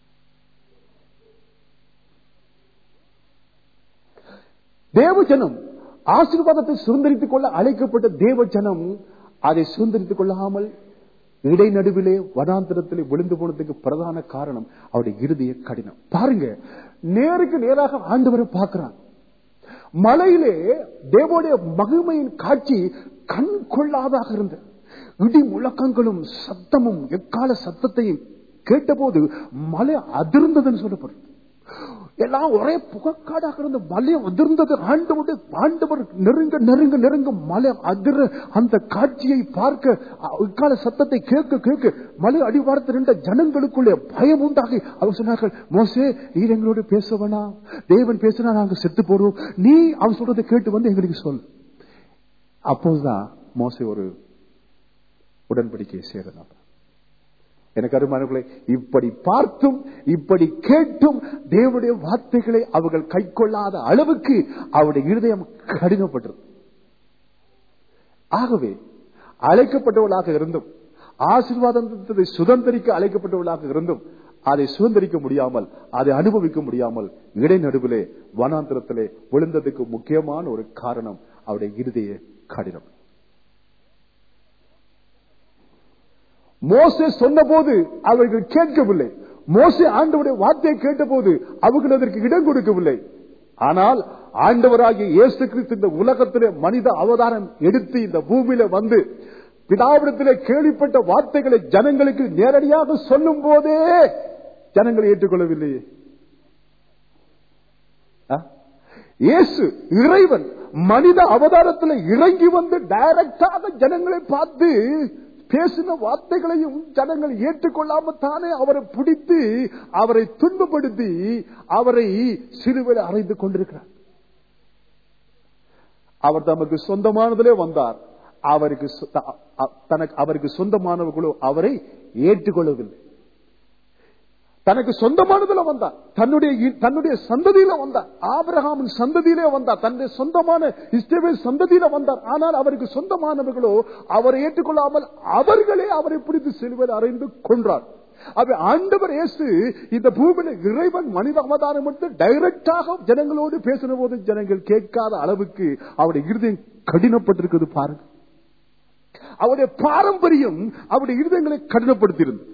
தேவ ஜனம் ஆசீர்வாதத்தை சுதந்திரித்துக் கொள்ள அழைக்கப்பட்ட தேவ ஜனம் அதை சுதந்திரித்துக் கொள்ளாமல் இடைநடுவிலே வனாந்திரத்திலே விழுந்து போனதுக்கு பிரதான காரணம் அவருடைய இறுதிய கடினம் பாருங்க நேருக்கு நேராக ஆண்டவரை பார்க்கிறான் மலையிலே தேவோடைய மகிமையின் காட்சி கண் கொள்ளாதாக இருந்தது இடி முழக்கங்களும் சத்தமும் எக்கால சத்தத்தையும் கேட்டபோது மலை அதிர்ந்ததுன்னு சொல்லப்படுது எல்லாம் ஒரே புகக்காடாக இருந்த மலை அதிர்ந்தது ஆண்டவர் ஆண்டவர் நெருங்க நெருங்க நெருங்க மலை அதிர அந்த காட்சியை பார்க்க இக்கால சத்தத்தை கேட்க கேட்க மலை அடிவாரத்தில் இருந்த ஜனங்களுக்குள்ளே பயம் உண்டாகி அவர் சொன்னார்கள் மோசே நீர் எங்களோட பேச வேணாம் தேவன் பேசினா நாங்க செத்து போடுவோம் நீ அவன் சொல்றதை கேட்டு வந்து எங்களுக்கு சொல் அப்போதுதான் மோசே ஒரு உடன்படிக்கை சேரலாம் எனக்கு அருமானவர்களை இப்படி பார்த்தும் இப்படி கேட்டும் தேவனுடைய வார்த்தைகளை அவர்கள் கை கொள்ளாத அளவுக்கு அவருடைய இருதயம் கடினப்பட்டது ஆகவே அழைக்கப்பட்டவர்களாக இருந்தும் ஆசீர்வாதத்தை சுதந்திரிக்க அழைக்கப்பட்டவர்களாக இருந்தும் அதை சுதந்திரிக்க முடியாமல் அதை அனுபவிக்க முடியாமல் இடைநடுவிலே வனாந்திரத்திலே விழுந்ததுக்கு முக்கியமான ஒரு காரணம் அவருடைய இருதய கடினம் மோசே சொன்ன போது அவர்கள் கேட்கவில்லை மோசே ஆண்டவருடைய வார்த்தையை கேட்டபோது அவர்கள் அதற்கு இடம் கொடுக்கவில்லை ஆனால் ஆண்டவராகிய இயேசு கிறிஸ்து இந்த உலகத்திலே மனித அவதாரம் எடுத்து இந்த பூமியில வந்து பிதாவிடத்திலே கேள்விப்பட்ட வார்த்தைகளை ஜனங்களுக்கு நேரடியாக சொல்லும் போதே ஜனங்களை ஏற்றுக்கொள்ளவில்லையே இயேசு இறைவன் மனித அவதாரத்தில் இறங்கி வந்து டைரக்டாக ஜனங்களை பார்த்து பேசின வார்த்தைகளையும் ஜனங்கள் ஏற்றுக்கொள்ளாம தானே அவரை பிடித்து அவரை துன்பப்படுத்தி அவரை சிறுவில் அறைந்து கொண்டிருக்கிறார் அவர் தமக்கு சொந்தமானதிலே வந்தார் அவருக்கு தனக்கு அவருக்கு சொந்தமானவர்களோ அவரை ஏற்றுக்கொள்ளவில்லை தனக்கு சொந்தமானதுல வந்தார் தன்னுடைய இ- தன்னுடைய சந்ததியில வந்தார் ஆபிரகாமின் சந்ததியிலே வந்தார் தன்னுடைய சொந்தமான இஸ்ரவேல் சந்ததியில வந்தார் ஆனால் அவருக்கு சொந்தமானவர்களோ அவரை ஏற்றுக்கொள்ளாமல் அவர்களே அவரை பிடித்து செல்வது அறிந்து கொன்றார் அப்ப ஆண்டவர் இயேசு இந்த பூமியில இறைவன் மனித அவதாரம் எடுத்து டைரக்டாக ஜனங்களோடு பேசின போது ஜனங்கள் கேட்காத அளவுக்கு அவருடைய இருதயம் கடினப்பட்டிருக்கிறது பாருங்க அவருடைய பாரம்பரியம் அவருடைய இருதயங்களை கடினப்படுத்தியிருந்தது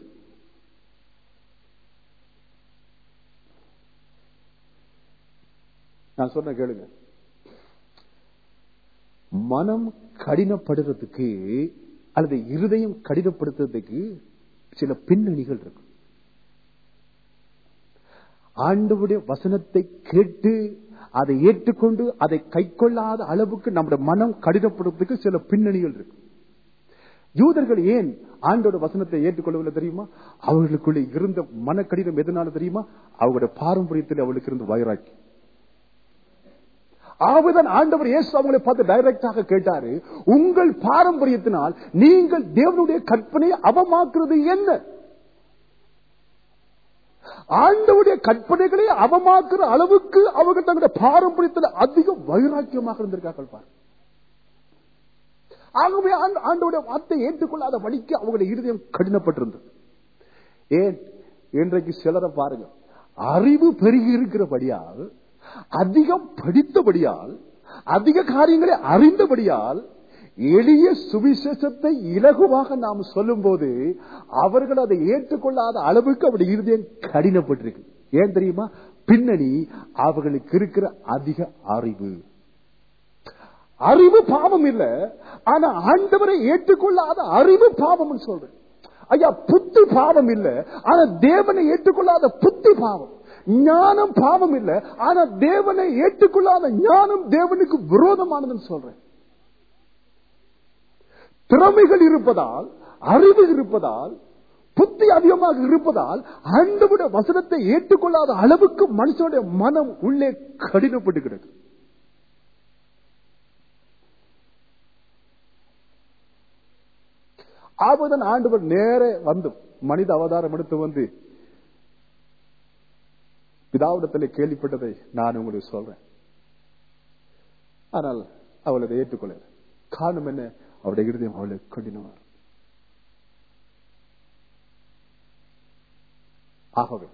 நான் சொன்ன கேளுங்க மனம் கடினப்படுறதுக்கு அல்லது இருதயம் கடினப்படுத்துறதுக்கு சில பின்னணிகள் இருக்கு ஆண்டவுடைய வசனத்தை கேட்டு அதை ஏற்றுக்கொண்டு அதை கைக்கொள்ளாத அளவுக்கு நம்முடைய மனம் கடினப்படுறதுக்கு சில பின்னணிகள் இருக்கு யூதர்கள் ஏன் ஆண்டோட வசனத்தை ஏற்றுக்கொள்ளவில்லை தெரியுமா அவர்களுக்குள்ள இருந்த மன கடினம் எதனால தெரியுமா அவங்களுடைய பாரம்பரியத்தில் அவளுக்கு இருந்த வைராக்கி ஆகவேதான் ஆண்டவர் இயேசு அவங்களை பார்த்து டைரக்டாக கேட்டாரு உங்கள் பாரம்பரியத்தினால் நீங்கள் தேவனுடைய கற்பனையை அவமாக்குறது என்ன ஆண்டவுடைய கற்பனைகளை அவமாக்குற அளவுக்கு அவங்க தங்களுடைய பாரம்பரியத்தில் அதிக வைராக்கியமாக இருந்திருக்கார்கள் பாரு ஆகவே ஆண்ட- ஆண்டவருடைய வார்த்தை ஏற்றுக்கொள்ளாத வழிக்கு அவங்களுடைய இருதயம் கடினப்பட்டிருந்தது ஏன் இன்றைக்கு சிலரை பாருங்க அறிவு பெருகி இருக்கிறபடியால் அதிகம் படித்தபடியால் அதிக காரியங்களை அறிந்தபடியால் எளிய சுவிசேஷத்தை இலகுவாக நாம் சொல்லும் போது அவர்கள் அதை ஏற்றுக்கொள்ளாத அளவுக்கு அவருடைய இருதயம் கடினப்பட்டிருக்கு ஏன் தெரியுமா பின்னணி அவர்களுக்கு இருக்கிற அதிக அறிவு அறிவு பாவம் இல்ல ஆனா ஆண்டவரை ஏற்றுக்கொள்ளாத அறிவு பாவம் சொல்றேன் ஐயா புத்தி பாவம் இல்ல ஆனா தேவனை ஏற்றுக்கொள்ளாத புத்தி பாவம் ஞானம் பாவம் இல்ல ஆனா தேவனை ஏற்றுக்கொள்ளாத ஞானம் தேவனுக்கு விரோதமானதுன்னு சொல்றேன் திறமைகள் இருப்பதால் அறிவு இருப்பதால் புத்தி அதிகமாக இருப்பதால் ஆண்டவுடைய வசனத்தை ஏற்றுக்கொள்ளாத அளவுக்கு மனுஷனுடைய மனம் உள்ளே கடினப்பட்டு கிடக்கு ஆபதன் ஆண்டவர் நேர வந்து மனித அவதாரம் எடுத்து வந்து பிதாவிடத்தில் கேள்விப்பட்டதை நான் உங்களுக்கு சொல்றேன் ஆனால் அவள் அதை ஏற்றுக்கொள்ள காரணம் என்ன அவருடைய இருதயம் அவளை கடினமா ஆகவே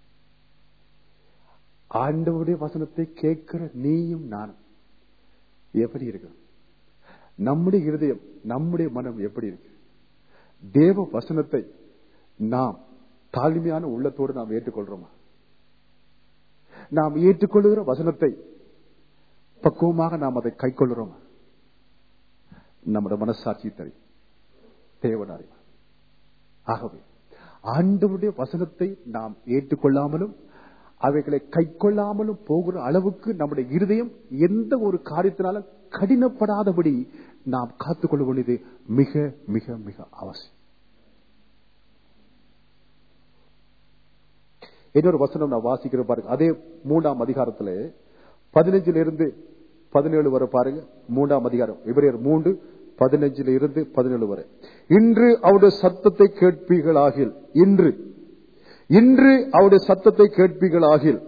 ஆண்டவருடைய வசனத்தை கேட்கிற நீயும் நானும் எப்படி இருக்கு நம்முடைய இருதயம் நம்முடைய மனம் எப்படி இருக்கு தேவ வசனத்தை நாம் தாழ்மையான உள்ளத்தோடு நாம் ஏற்றுக்கொள்றோமா நாம் ஏற்றுக்கொள்ளுகிற வசனத்தை பக்குவமாக நாம் அதை கைக்கொள்கிறோமா நம்முடைய மனசாட்சி தெரியும் தேவன் அறிவார் ஆகவே ஆண்டவருடைய வசனத்தை நாம் ஏற்றுக்கொள்ளாமலும் அவைகளை கைக்கொள்ளாமலும் போகிற அளவுக்கு நம்முடைய இருதயம் எந்த ஒரு காரியத்தினாலும் கடினப்படாதபடி நாம் காத்துக்கொள்ள வேண்டியது மிக மிக மிக அவசியம் இன்னொரு வசனம் நான் வாசிக்கிற பாருங்க அதே மூன்றாம் அதிகாரத்துல பதினஞ்சுல இருந்து பதினேழு வரை பாருங்க மூன்றாம் அதிகாரம் இவரையர் மூன்று பதினஞ்சுல இருந்து பதினேழு வரை இன்று அவருடைய சத்தத்தை கேட்பீர்களாகில் இன்று இன்று அவருடைய சத்தத்தை கேட்பீர்களாகில்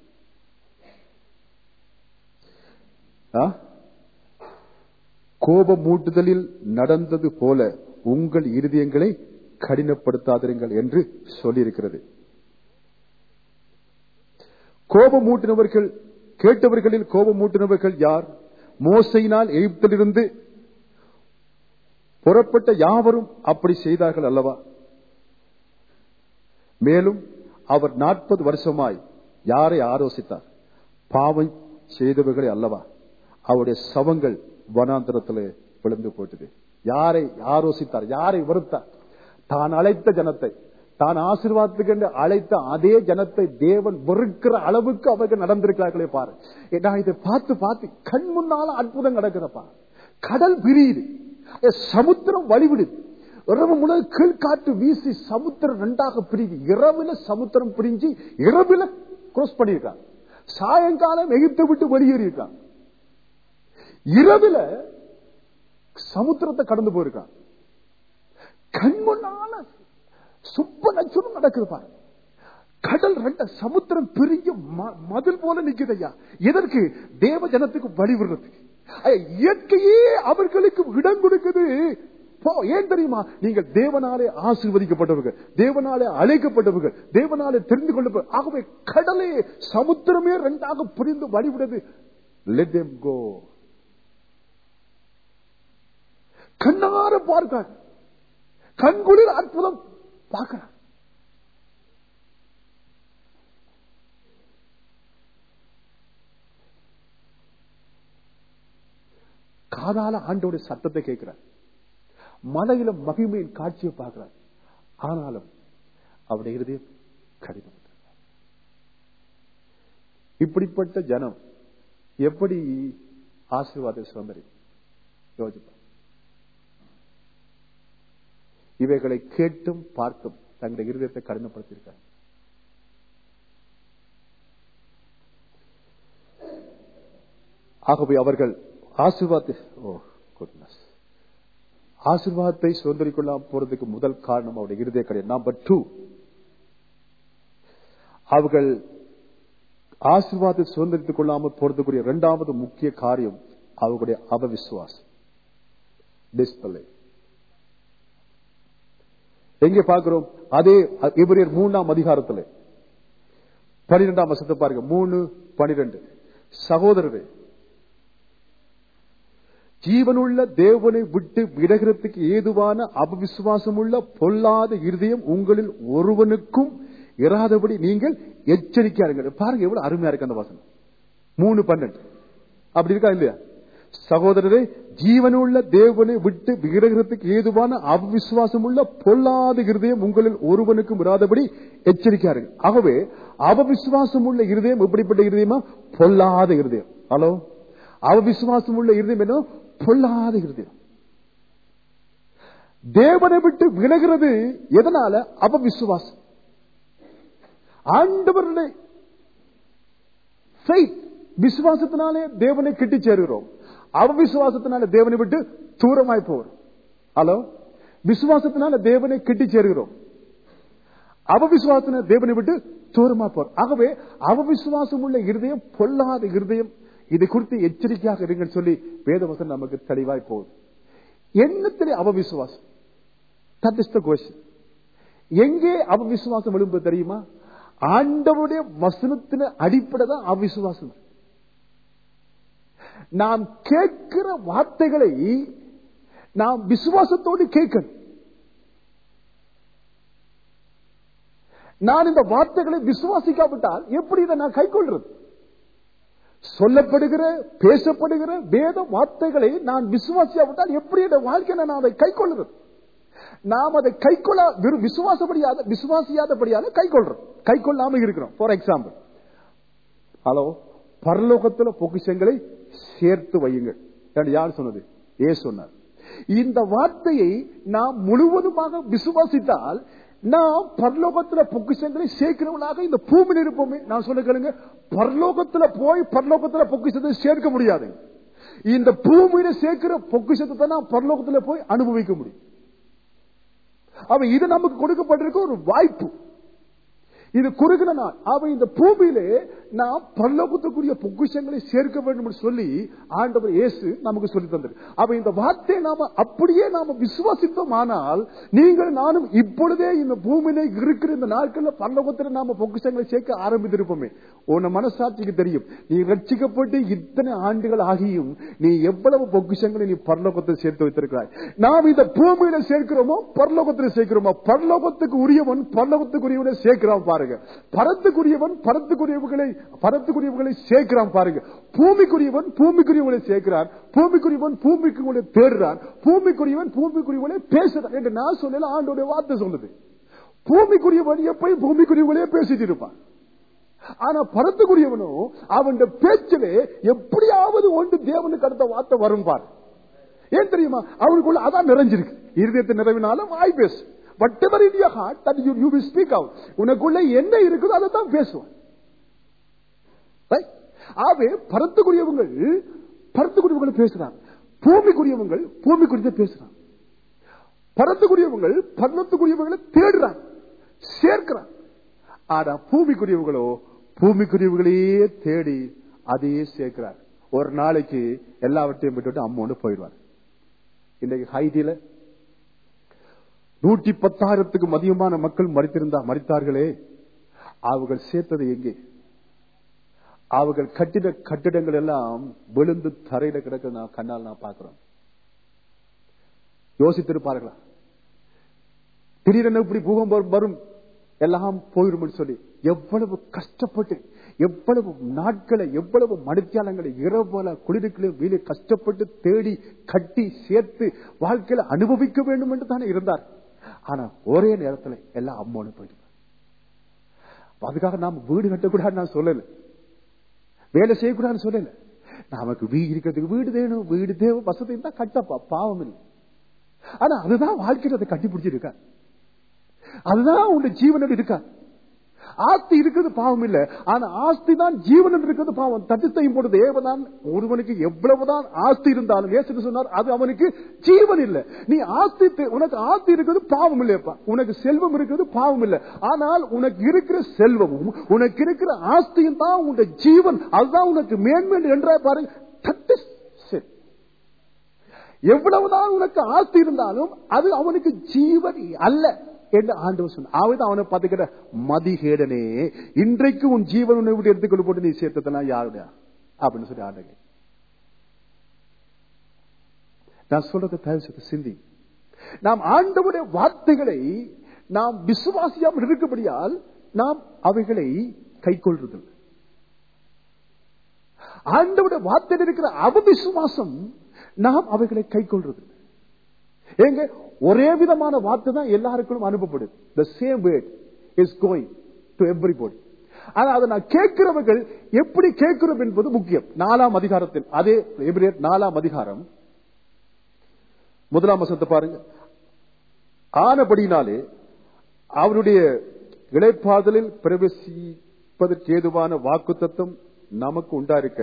ஆ? கோபமூட்டுதலில் நடந்தது போல உங்கள் இருதயங்களை கடினப்படுத்தாதிருங்கள் என்று சொல்லியிருக்கிறது கோபமூட்டினவர்கள் கேட்டவர்களில் கோபமூட்டினவர்கள் யார் மோசையினால் எகிப்திலிருந்து புறப்பட்ட யாவரும் அப்படி செய்தார்கள் அல்லவா மேலும் அவர் நாற்பது வருஷமாய் யாரை ஆலோசித்தார் பாவம் செய்தவர்களை அல்லவா அவருடைய சவங்கள் வனாந்தரத்திலே விழுந்து போயிட்டது யாரை ஆலோசித்தார் யாரை வெறுத்தார் தான் அழைத்த ஜனத்தை தான் ஆசீர்வாதத்துக்கு என்று அழைத்த அதே ஜனத்தை தேவன் வெறுக்கிற அளவுக்கு அவர்கள் நடந்திருக்கிறார்களே பாரு நான் இதை பார்த்து பார்த்து கண் முன்னால அற்புதம் நடக்கிறப்பா கடல் பிரியுது சமுத்திரம் வழிவிடுது இரவு முழு கீழ்காட்டு வீசி சமுத்திரம் ரெண்டாக பிரிது இரவுல சமுத்திரம் பிரிஞ்சு இரவுல cross பண்ணியிருக்காங்க சாயங்காலம் எகிப்தை விட்டு வெளியேறியிருக்காங்க இரவுல சமுத்திரத்தை கடந்து போயிருக்காங்க கண் முன்னால சுப்ப நச்சுரம் நடக்குது பாருங்க கடல் ரெண்ட சமுத்திரம் பெரிய ம- மதில் போல நிக்குது ஐயா எதற்கு தேவ ஜனத்துக்கு வழிவிடுறதுக்கு ஐயா, இயற்கையே அவர்களுக்கு இடம் கொடுக்குது போ, ஏன் தெரியுமா நீங்கள் தேவனாலே ஆசீர்வதிக்கப்பட்டவர்கள் தேவனாலே அழைக்கப்பட்டவர்கள் தேவனாலே தெரிந்து கொள்ள ஆகவே கடலே சமுத்திரமே ரெண்டாக புரிந்து வழிவிடுது லெட் them கோ கண்ணார பார்க்கிறார் கண்குளிர் அற்புதம் பார்க்கிறார் காதால ஆண்டோட சத்தத்தை கேட்கிறார் மலையில மகிமையின் காட்சியை பார்க்கிறார் ஆனாலும் அவருடைய இருதயம் கடினம் இப்படிப்பட்ட ஜனம் எப்படி ஆசீர்வாத சுதந்திரி யோசிப்பார் இவைகளை கேட்டும் பார்த்தும் தங்களுடைய இருதயத்தை கடினப்படுத்தியிருக்கார் ஆகவே அவர்கள் ஆசீர்வாத ஓ குட்னஸ் ஆசீர்வாதத்தை சுதந்திரிக் கொள்ளாம போறதுக்கு முதல் காரணம் அவருடைய இருதய கிடையாது நம்பர் டூ அவர்கள் ஆசீர்வாதத்தை சுதந்திரித்துக் கொள்ளாமல் போறதுக்குரிய இரண்டாவது முக்கிய காரியம் அவர்களுடைய அவவிசுவாசம் டிஸ்பிளே எங்கே பார்க்கிறோம் அதே எபிரியர் மூணாம் அதிகாரத்தில் பனிரெண்டாம் வசத்தை பாருங்க மூணு பனிரெண்டு சகோதரரே ஜீவனுள்ள தேவனை விட்டு விலகிறதுக்கு ஏதுவான அபவிசுவாசமுள்ள பொல்லாத இருதயம் உங்களில் ஒருவனுக்கும் இராதபடி நீங்கள் எச்சரிக்கையாருங்க பாருங்க எவ்வளவு அருமையா இருக்கு அந்த வசனம் மூணு பன்னெண்டு அப்படி இருக்கா இல்லையா சகோதரரே ஜீவனுள்ள தேவனை விட்டு விக்கிரகத்துக்கு ஏதுவான அவிசுவாசம் உள்ள பொல்லாத இருதயம் உங்களில் ஒருவனுக்கும் இராதபடி எச்சரிக்கையார்கள் ஆகவே அவவிசுவாசம் உள்ள இருதயம் எப்படிப்பட்ட இருதயமா பொல்லாத இருதயம் ஹலோ அவவிசுவாசம் உள்ள இருதயம் என்ன பொல்லாத இருதயம் தேவனை விட்டு விலகிறது எதனால அவவிசுவாசம் ஆண்டவருடைய faith, விசுவாசத்தினாலே தேவனை கிட்டி சேருகிறோம் அவவிசுவாசத்தினால தேவனை விட்டு தூரமாய் போகிறோம் ஹலோ விசுவாசத்தினால தேவனை கிட்டி சேருகிறோம் அவவிசுவாசத்தினால தேவனை விட்டு தூரமா போறோம் ஆகவே அவவிசுவாசம் உள்ள இருதயம் பொல்லாத இருதயம் இதை குறித்து எச்சரிக்கையாக இருங்கள் சொல்லி வேதவசன் நமக்கு தெளிவாய் போகுது எண்ணத்திலே அவவிசுவாசம் தட் இஸ் த கொஸ்டின் எங்கே அவவிசுவாசம் எழும்பு தெரியுமா ஆண்டவருடைய வசனத்தின அடிப்படை தான் அவிசுவாசம் நாம் கேட்கிற வார்த்தைகளை நாம் விசுவாசத்தோடு கேட்கணும் நான் இந்த வார்த்தைகளை விசுவாசிக்காவிட்டால் எப்படி இதை நான் கைக்கொள்றது சொல்லப்படுகிற பேசப்படுகிற வேத வார்த்தைகளை நான் விசுவாசியாவிட்டால் எப்படி இந்த வாழ்க்கையில நான் அதை கைக்கொள்றது நாம் அதை கைக்கொள்ள வெறும் விசுவாசப்படியாத விசுவாசியாதபடியால கைக்கொள்றோம் கைக்கொள்ளாம இருக்கிறோம் ஃபார் எக்ஸாம்பிள் ஹலோ பரலோகத்துல பொக்கிஷங்களை சேர்த்து வையுங்கள் என்று யார் சொன்னது ஏ சொன்னார் இந்த வார்த்தையை நாம் முழுவதுமாக விசுவாசித்தால் நாம் பரலோகத்துல பொக்கிஷங்களை சேர்க்கிறவர்களாக இந்த பூமியில் இருப்போமே நான் சொல்ல கேளுங்க பரலோகத்துல போய் பரலோகத்துல பொக்கிஷத்தை சேர்க்க முடியாது இந்த பூமியில சேர்க்கிற பொக்கிஷத்தை தான் நாம் பரலோகத்துல போய் அனுபவிக்க முடியும் அவ இது நமக்கு கொடுக்கப்பட்டிருக்க ஒரு வாய்ப்பு இது குறுகின நாள் அவ இந்த பூமியிலே நாம் பரலோகத்துக்குரிய பொக்கிஷங்களை சேர்க்க வேண்டும் என்று சொல்லி ஆண்டவர் இயேசு நமக்கு சொல்லி தந்தது அவ இந்த வார்த்தையை நாம அப்படியே நாம விசுவாசித்தோம் ஆனால் நீங்கள் நானும் இப்பொழுதே இந்த பூமியில இருக்கிற இந்த நாட்கள்ல பரலோகத்தில் நாம பொக்கிஷங்களை சேர்க்க ஆரம்பித்திருப்போமே உன மனசாட்சிக்கு தெரியும் நீ ரட்சிக்கப்பட்டு இத்தனை ஆண்டுகள் ஆகியும் நீ எவ்வளவு பொக்கிஷங்களை நீ பரலோகத்தில் சேர்த்து வைத்திருக்கிறாய் நாம் இந்த பூமியில சேர்க்கிறோமோ பரலோகத்தில் சேர்க்கிறோமோ பரலோகத்துக்கு உரியவன் பரலோகத்துக்குரியவனை சேர்க்கிறான் பாருங்க பரத்துக்குரியவன் பரத்துக்குரியவர்களை பரத்துக்குரியவர்களை சேர்க்கிறான் பாருங்க பூமிக்குரியவன் பூமிக்குரியவனை சேர்க்கிறான் பூமிக்குரியவன் பூமிக்குரியவனை தேடுறான் பூமிக்குரியவன் பூமிக்குரியவனை பேசுறான் என்று நான் சொல்லல ஆண்டோட வார்த்தை சொல்லுது பூமிக்குரியவன் எப்பயும் பூமிக்குரியவங்களே பேசிட்டு இருப்பான் ஆனா பரத்துக்குரியவனோ அவன் பேச்சிலே எப்படியாவது ஒன்று தேவனுக்கு அடுத்த வார்த்தை வரும் பார் ஏன் தெரியுமா அவனுக்குள்ள அதான் நிறைஞ்சிருக்கு இருதயத்தை நிறைவினால வாய் பேசு whatever in your heart that you you will speak out உனக்குள்ள என்ன இருக்குதோ அதை தான் பேசுவான் Right? ஆகவே பரத்துக்குரியவங்கள் பரத்துக்குரியவங்கள் பேசுறாங்க பூமிக்குரியவங்கள் பூமி குறித்து பேசுறாங்க பரத்துக்குரியவங்கள் பர்ணத்துக்குரியவங்களை தேடுறாங்க சேர்க்கிறாங்க ஆனா பூமிக்குரியவங்களோ பூமிக்குரியவங்களையே தேடி அதையே சேர்க்கிறார் ஒரு நாளைக்கு எல்லாவற்றையும் விட்டுட்டு அம்மோன்னு போயிடுவார் இன்னைக்கு ஹைட்டில நூற்றி பத்தாயிரத்துக்கு மதியமான மக்கள் மறித்திருந்தா மறித்தார்களே அவர்கள் சேர்த்தது எங்கே அவர்கள் கட்டிட கட்டிடங்கள் எல்லாம் விழுந்து தரையில கிடக்க நான் கண்ணால் நான் பார்க்கிறோம் யோசித்திருப்பார்களா திடீரென இப்படி பூகம்பம் வரும் எல்லாம் போயிடும் சொல்லி எவ்வளவு கஷ்டப்பட்டு எவ்வளவு நாட்களை எவ்வளவு மணித்தியாலங்களை இரவுல குளிருக்களை வீடு கஷ்டப்பட்டு தேடி கட்டி சேர்த்து வாழ்க்கையில அனுபவிக்க வேண்டும் என்று தானே இருந்தார் ஆனா ஒரே நேரத்துல எல்லாம் அம்மோன்னு போயிட்டு அதுக்காக நாம வீடு கட்டக்கூடாது நான் சொல்லல வேலை செய்யக்கூடாதுன்னு சொல்லல நமக்கு வீடு இருக்கிறதுக்கு வீடு வேணும் வீடு தேவை வசதி இருந்தா கட்டப்பா பாவம் இல்லை ஆனா அதுதான் வாழ்க்கையில அதை கட்டி பிடிச்சிருக்கா அதுதான் உங்க ஜீவனில் இருக்கா ஆஸ்தி இருக்கிறது பாவம் இல்ல ஆனா ஆஸ்தி தான் ஜீவனில் இருக்கிறது பாவம் தட்டு செய்யும் பொழுது ஏவதான் ஒருவனுக்கு எவ்வளவுதான் ஆஸ்தி இருந்தாலும் ஏசு சொன்னார் அது அவனுக்கு ஜீவன் இல்ல நீ ஆஸ்தி தே- உனக்கு ஆஸ்தி இருக்கிறது பாவம் இல்லையப்பா உனக்கு செல்வம் இருக்கிறது பாவம் இல்ல ஆனால் உனக்கு இருக்கிற செல்வமும் உனக்கு இருக்கிற ஆஸ்தியும் தான் உன் ஜீவன் அதுதான் உனக்கு மேன்மை என்றா பாருங்க தட்டு சரி எவ்வளவுதான் உனக்கு ஆஸ்தி இருந்தாலும் அது அவனுக்கு ஜீவன் அல்ல என்று ஆண்டவர் சொன்ன அவன் அவனை பார்த்துக்கிற மதிகேடனே இன்றைக்கு உன் ஜீவன் உன்னை விட்டு எடுத்துக்கொண்டு போட்டு நீ சேர்த்ததெல்லாம் யாருடைய அப்படின்னு சொல்லி ஆண்டங்க நான் சொல்றதை தயவு செய்து சிந்தி நாம் ஆண்டவருடைய வார்த்தைகளை நாம் விசுவாசியாமல் இருக்கபடியால் நாம் அவைகளை கைக்கொள்றது ஆண்டவருடைய வார்த்தையில் இருக்கிற அவவிசுவாசம் நாம் அவைகளை கைக்கொள்றது ஏங்க ஒரே விதமான வார்த்தை தான் எல்லாருக்கும் அனுப்பப்படுது the same word is going to everybody ஆனா அதை நான் கேட்கிறவர்கள் எப்படி கேட்கிறோம் என்பது முக்கியம் நாலாம் அதிகாரத்தில் அதே எபிரேயர் நாலாம் அதிகாரம் முதலாம் வசனத்தை பாருங்க ஆனபடினாலே அவருடைய இழைப்பாதலில் பிரவேசிப்பதற்கு ஏதுவான வாக்குத்தத்தம் நமக்கு உண்டாயிருக்க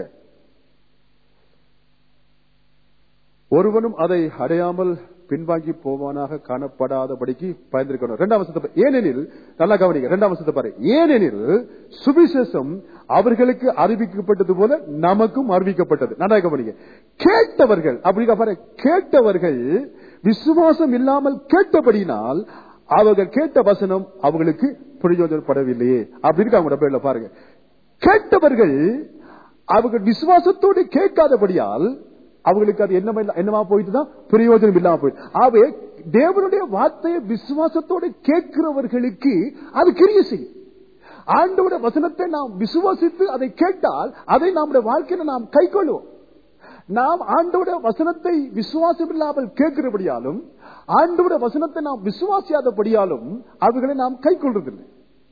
ஒருவனும் அதை அடையாமல் பின்வாங்கி போவானாக காணப்படாதபடிக்கு பயந்திருக்கணும் இரண்டாம் வசனத்தை பாரு. ஏனெனில் நல்லா கவனிங்க இரண்டாம் வசனத்தை பாரு ஏனெனில் சுவிசேஷம் அவர்களுக்கு அறிவிக்கப்பட்டது போல நமக்கும் அறிவிக்கப்பட்டது நல்லா கவனிங்க கேட்டவர்கள் அப்படி பாரு கேட்டவர்கள் விசுவாசம் இல்லாமல் கேட்டபடினால் அவர்கள் கேட்ட வசனம் அவர்களுக்கு பிரயோஜனப்படவில்லையே அப்படின்னு அவங்க பேர்ல பாருங்க கேட்டவர்கள் அவர்கள் விசுவாசத்தோடு கேட்காதபடியால் அவங்களுக்கு அது என்னமா இல்ல- என்னவா போயிட்டுதான் பிரயோஜனம் இல்லாம போயிட்டு ஆகவே தேவனுடைய வார்த்தையை விசுவாசத்தோடு கேட்கிறவர்களுக்கு அது கிரிய செய்யும் ஆண்டோட வசனத்தை நாம் விசுவாசித்து அதை கேட்டால் அதை நம்முடைய வாழ்க்கையில நாம் கைக்கொள்வோம் நாம் ஆண்டோட வசனத்தை விசுவாசம் இல்லாமல் கேட்கிறபடியாலும் ஆண்டோட வசனத்தை நாம் விசுவாசியாதபடியாலும் அவைகளை நாம் கைக்கொள்றதில்லை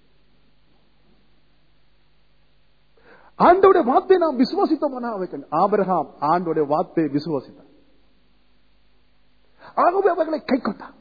ஆண்டோட வார்த்தை நாம் விசுவாசித்தோம்னா அவைகள் ஆபிரகாம் ஆண்டோட வார்த்தையை விசுவாசித்தார் ஆகவே அவர்களை கை கொண்டார்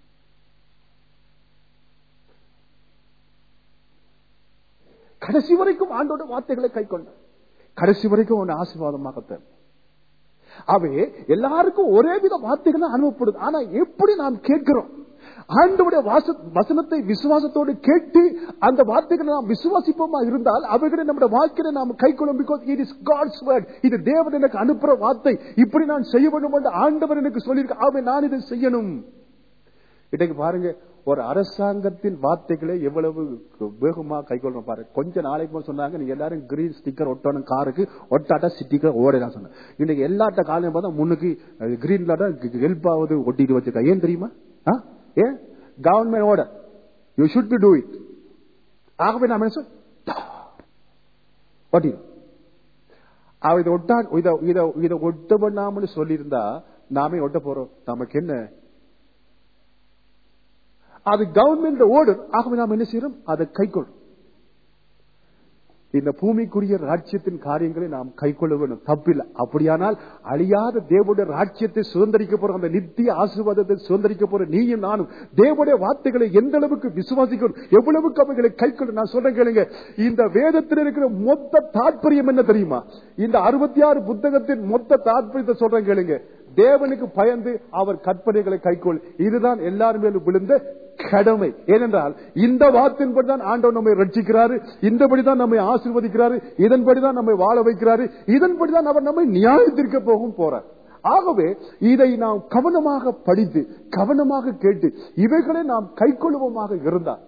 கடைசி வரைக்கும் ஆண்டோட வார்த்தைகளை கை கொண்டார் கடைசி வரைக்கும் அவன் ஆசீர்வாதமாக அவை எல்லாருக்கும் ஒரே வித வார்த்தைகள் தான் அனுப்பப்படுது ஆனா எப்படி நாம் கேட்கிறோம் ஆண்டவுடைய வாச- வசனத்தை விசுவாசத்தோடு கேட்டு அந்த வார்த்தைகளை நாம் விசுவாசிப்போமா இருந்தால் அவைகளை நம்முடைய வாழ்க்கையில நாம் கை கொள்ளும் because it is God's word இது தேவன் எனக்கு அனுப்புற வார்த்தை இப்படி நான் செய்ய வேண்டும் என்று ஆண்டவர் எனக்கு சொல்லியிருக்க ஆமே நான் இதை செய்யணும் இன்னைக்கு பாருங்க ஒரு அரசாங்கத்தின் வார்த்தைகளை எவ்வளவு வேகமா கைக்கொள்ளணும் பாருங்க கொஞ்ச நாளைக்கு முன்ன சொன்னாங்க நீங்க எல்லாரும் கிரீன் ஸ்டிக்கர் ஒட்டணும் காருக்கு ஒட்டாட்டா ஸ்டிக்கர் ஓடலாம் சொன்னாங்க இன்னைக்கு எல்லாட்ட காலையும் பார்த்தா முன்னுக்கு கிரீன்ல ஹெல்ப் ஆகுது ஒட்டிட்டு வச்சிருக்கா ஏன் தெரியுமா ஆ? ஏன் கவர்மெண்ட் ஓட you should be do it ஆகவே நான் என்ன சொல் ஒட்டிடும் அவ இதை ஒட்டா இதை இதை இதை ஒட்ட பண்ணாமனு சொல்லியிருந்தா நாமே ஒட்ட போறோம் நமக்கு என்ன அது கவர்மெண்ட் ஓர்டர் ஆகவே நாம் என்ன செய்யறோம் அதை கைக்கொள்ளும் இந்த பூமிக்குரிய ராஜ்யத்தின் காரியங்களை நாம் கைக்கொள்ள வேண்டும் தப்பில்லை அப்படியானால் அழியாத தேவனுடைய ராஜ்யத்தை சுதந்திரிக்க போற அந்த நித்திய ஆசீர்வாதத்தை சுதந்திரிக்க போற நீயும் நானும் தேவனுடைய வார்த்தைகளை எந்த அளவுக்கு விசுவாசிக்கணும் எவ்வளவுக்கு அவைகளை கைக்கொள்ள நான் சொல்றேன் கேளுங்க இந்த வேதத்தில் இருக்கிற மொத்த தாற்பயம் என்ன தெரியுமா இந்த அறுபத்தி ஆறு புத்தகத்தின் மொத்த தாற்பயத்தை சொல்றேன் கேளுங்க தேவனுக்கு பயந்து அவர் கற்பனைகளை கைக்கொள் இதுதான் எல்லாரும் மேலும் விழுந்த கடமை ஏனென்றால் இந்த வார்த்தையின்படி தான் ஆண்டவர் நம்மை ரட்சிக்கிறாரு இந்தபடிதான் நம்மை ஆசீர்வதிக்கிறாரு இதன்படிதான் நம்மை வாழ வைக்கிறாரு இதன்படிதான் அவர் நம்மை நியாயத்திற்க போகும் போறார் ஆகவே இதை நாம் கவனமாக படித்து கவனமாக கேட்டு இவைகளை நாம் கைக்கொள்ளுவோமாக இருந்தால்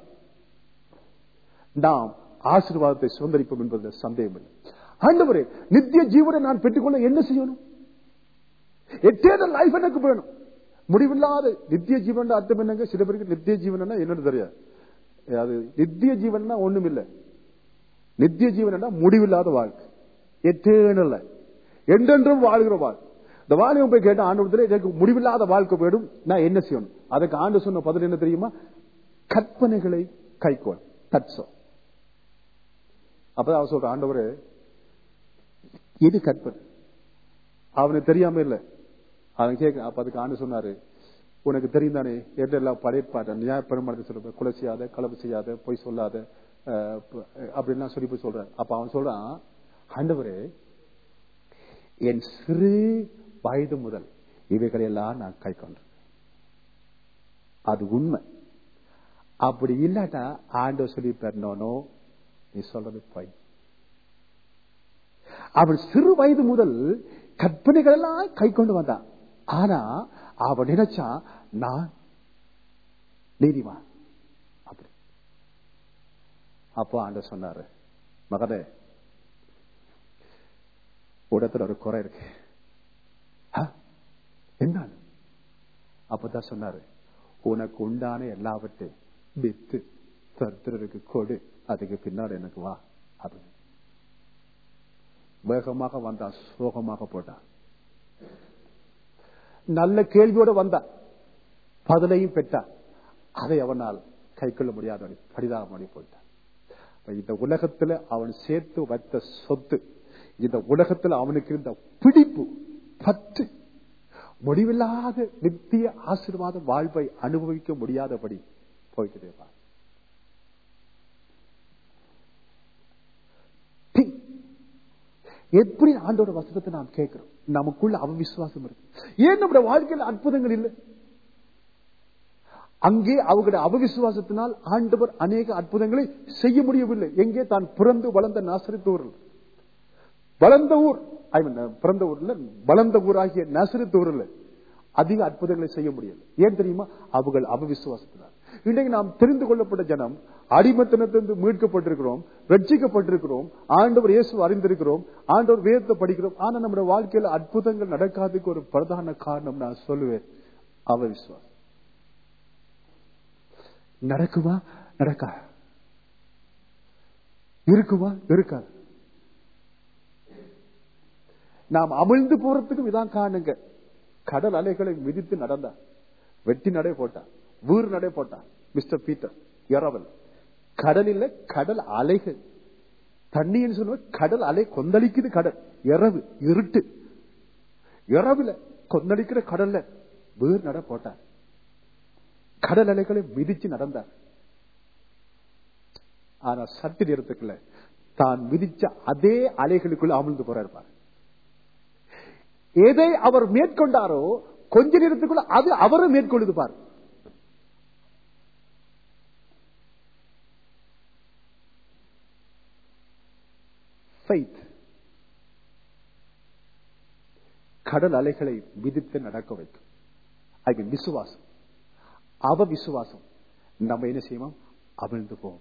நாம் ஆசீர்வாதத்தை சுதந்திரிப்போம் என்பதில் சந்தேகம் இல்லை ஆண்டவரே நித்திய ஜீவனை நான் பெற்றுக்கொள்ள என்ன செய்யணும் எட்டேத லைஃப் எனக்கு வேணும் முடிவில்லாத நித்திய ஜீவன் அர்த்தம் என்னங்க சில பேருக்கு நித்திய ஜீவன் என்னன்னு தெரியாது அது நித்திய ஜீவன் ஒண்ணும் இல்ல நித்திய ஜீவன் முடிவில்லாத வாழ்க்கை எட்டேனல்ல என்றென்றும் வாழ்கிற வாழ்க்கை இந்த வாலியம் போய் கேட்ட ஆண்டு எனக்கு முடிவில்லாத வாழ்க்கை வேணும் நான் என்ன செய்யணும் அதுக்கு ஆண்டு சொன்ன பதில் என்ன தெரியுமா கற்பனைகளை கைக்கோள் தட்சோ அப்பதான் அவன் சொல்ற ஆண்டவரே எது கற்பனை அவனுக்கு தெரியாம இல்ல அவன் கேட்க அப்ப அதுக்கு ஆண்டு சொன்னாரு உனக்கு தெரியும் தானே எல்லாம் படைப்பாட்ட நியாய பெருமானத்தை சொல்ற கொலை செய்யாத கலப்பு செய்யாத பொய் சொல்லாத அப்படின்லாம் சொல்லி போய் சொல்றான் அப்ப அவன் சொல்றான் ஆண்டவரே என் சிறு வயது முதல் இவைகளையெல்லாம் நான் கை கொண்டேன் அது உண்மை அப்படி இல்லாட்டா ஆண்டவர் சொல்லி பெறனோ நீ சொல்றது பொய் அவன் சிறு வயது முதல் கற்பனைகள் எல்லாம் கை கொண்டு வந்தான் ஆனா அவன் நினைச்சா நான் நீதிவான் அப்படி அப்போ ஆண்டவர் சொன்னாரு மகனே உடத்துல ஒரு குறை இருக்கு என்ன அப்பதான் சொன்னாரு உனக்கு உண்டான எல்லாவற்றையும் வித்து தரித்திரருக்கு கொடு அதுக்கு பின்னாடி எனக்கு வா அப்படி வேகமாக வந்தான் சோகமாக போட்டான் நல்ல கேள்வியோட வந்தான் பதிலையும் பெற்றான் அதை அவனால் கை கொள்ள முடியாத பரிதாபம் போயிட்டான் இந்த உலகத்துல அவன் சேர்த்து வைத்த சொத்து இந்த உலகத்தில் அவனுக்கு இருந்த பிடிப்பு பற்று முடிவில்லாத நித்திய ஆசீர்வாத வாழ்வை அனுபவிக்க முடியாதபடி போய்கிட்டே இருப்பான் எப்படி ஆண்டோட வசனத்தை நாம் கேட்கிறோம் நமக்குள்ள அவவிசுவாசம் இருக்கு ஏன் நம்முடைய வாழ்க்கையில் அற்புதங்கள் இல்லை அங்கே அவர்களுடைய அவவிசுவாசத்தினால் ஆண்டவர் அநேக அற்புதங்களை செய்ய முடியவில்லை எங்கே தான் பிறந்து வளர்ந்த நாசரித்த ஊரில் வளர்ந்த ஊர் ஐ மீன் பிறந்த ஊர்ல வளர்ந்த ஊராகிய நசரித்த ஊரில் அதிக அற்புதங்களை செய்ய முடியல ஏன் தெரியுமா அவர்கள் அவவிசுவாசத்தினால் இன்றைக்கு நாம் தெரிந்து கொள்ளப்பட்ட ஜனம் அடிமத்தனத்திலிருந்து மீட்கப்பட்டிருக்கிறோம் ரட்சிக்கப்பட்டிருக்கிறோம் ஆண்டவர் இயேசு அறிந்திருக்கிறோம் ஆண்டவர் வேதத்தை படிக்கிறோம் ஆனா நம்முடைய வாழ்க்கையில அற்புதங்கள் நடக்காததுக்கு ஒரு பிரதான காரணம் நான் சொல்லுவேன் அவவிசுவாசம் நடக்குமா நடக்கா இருக்குமா இருக்காது நாம் அமிழ்ந்து போறதுக்கும் இதான் காணுங்க கடல் அலைகளை மிதித்து நடந்தா வெட்டி நடை போட்டா வீர் நடை போட்டா மிஸ்டர் பீட்டர் இரவல் கடலில் கடல் அலைகள் தண்ணின்னு சொல்லுவ கடல் அலை கொந்தளிக்குது கடல் இரவு இருட்டு இரவுல கொந்தளிக்கிற கடல்ல வீர் நட போட்டார் கடல் அலைகளை மிதிச்சு நடந்தார் ஆனா சட்டு நேரத்துக்குள்ள தான் மிதிச்ச அதே அலைகளுக்குள்ள அமிழ்ந்து போறாரு பாரு எதை அவர் மேற்கொண்டாரோ கொஞ்ச நேரத்துக்குள்ள அது அவரும் மேற்கொள்ளுது பாரு கடல் அலைகளை விதித்து நடக்க வைக்கும் ஐ மீன் விசுவாசம் அவ விசுவாசம் நம்ம என்ன செய்வோம் அமிழ்ந்து போவோம்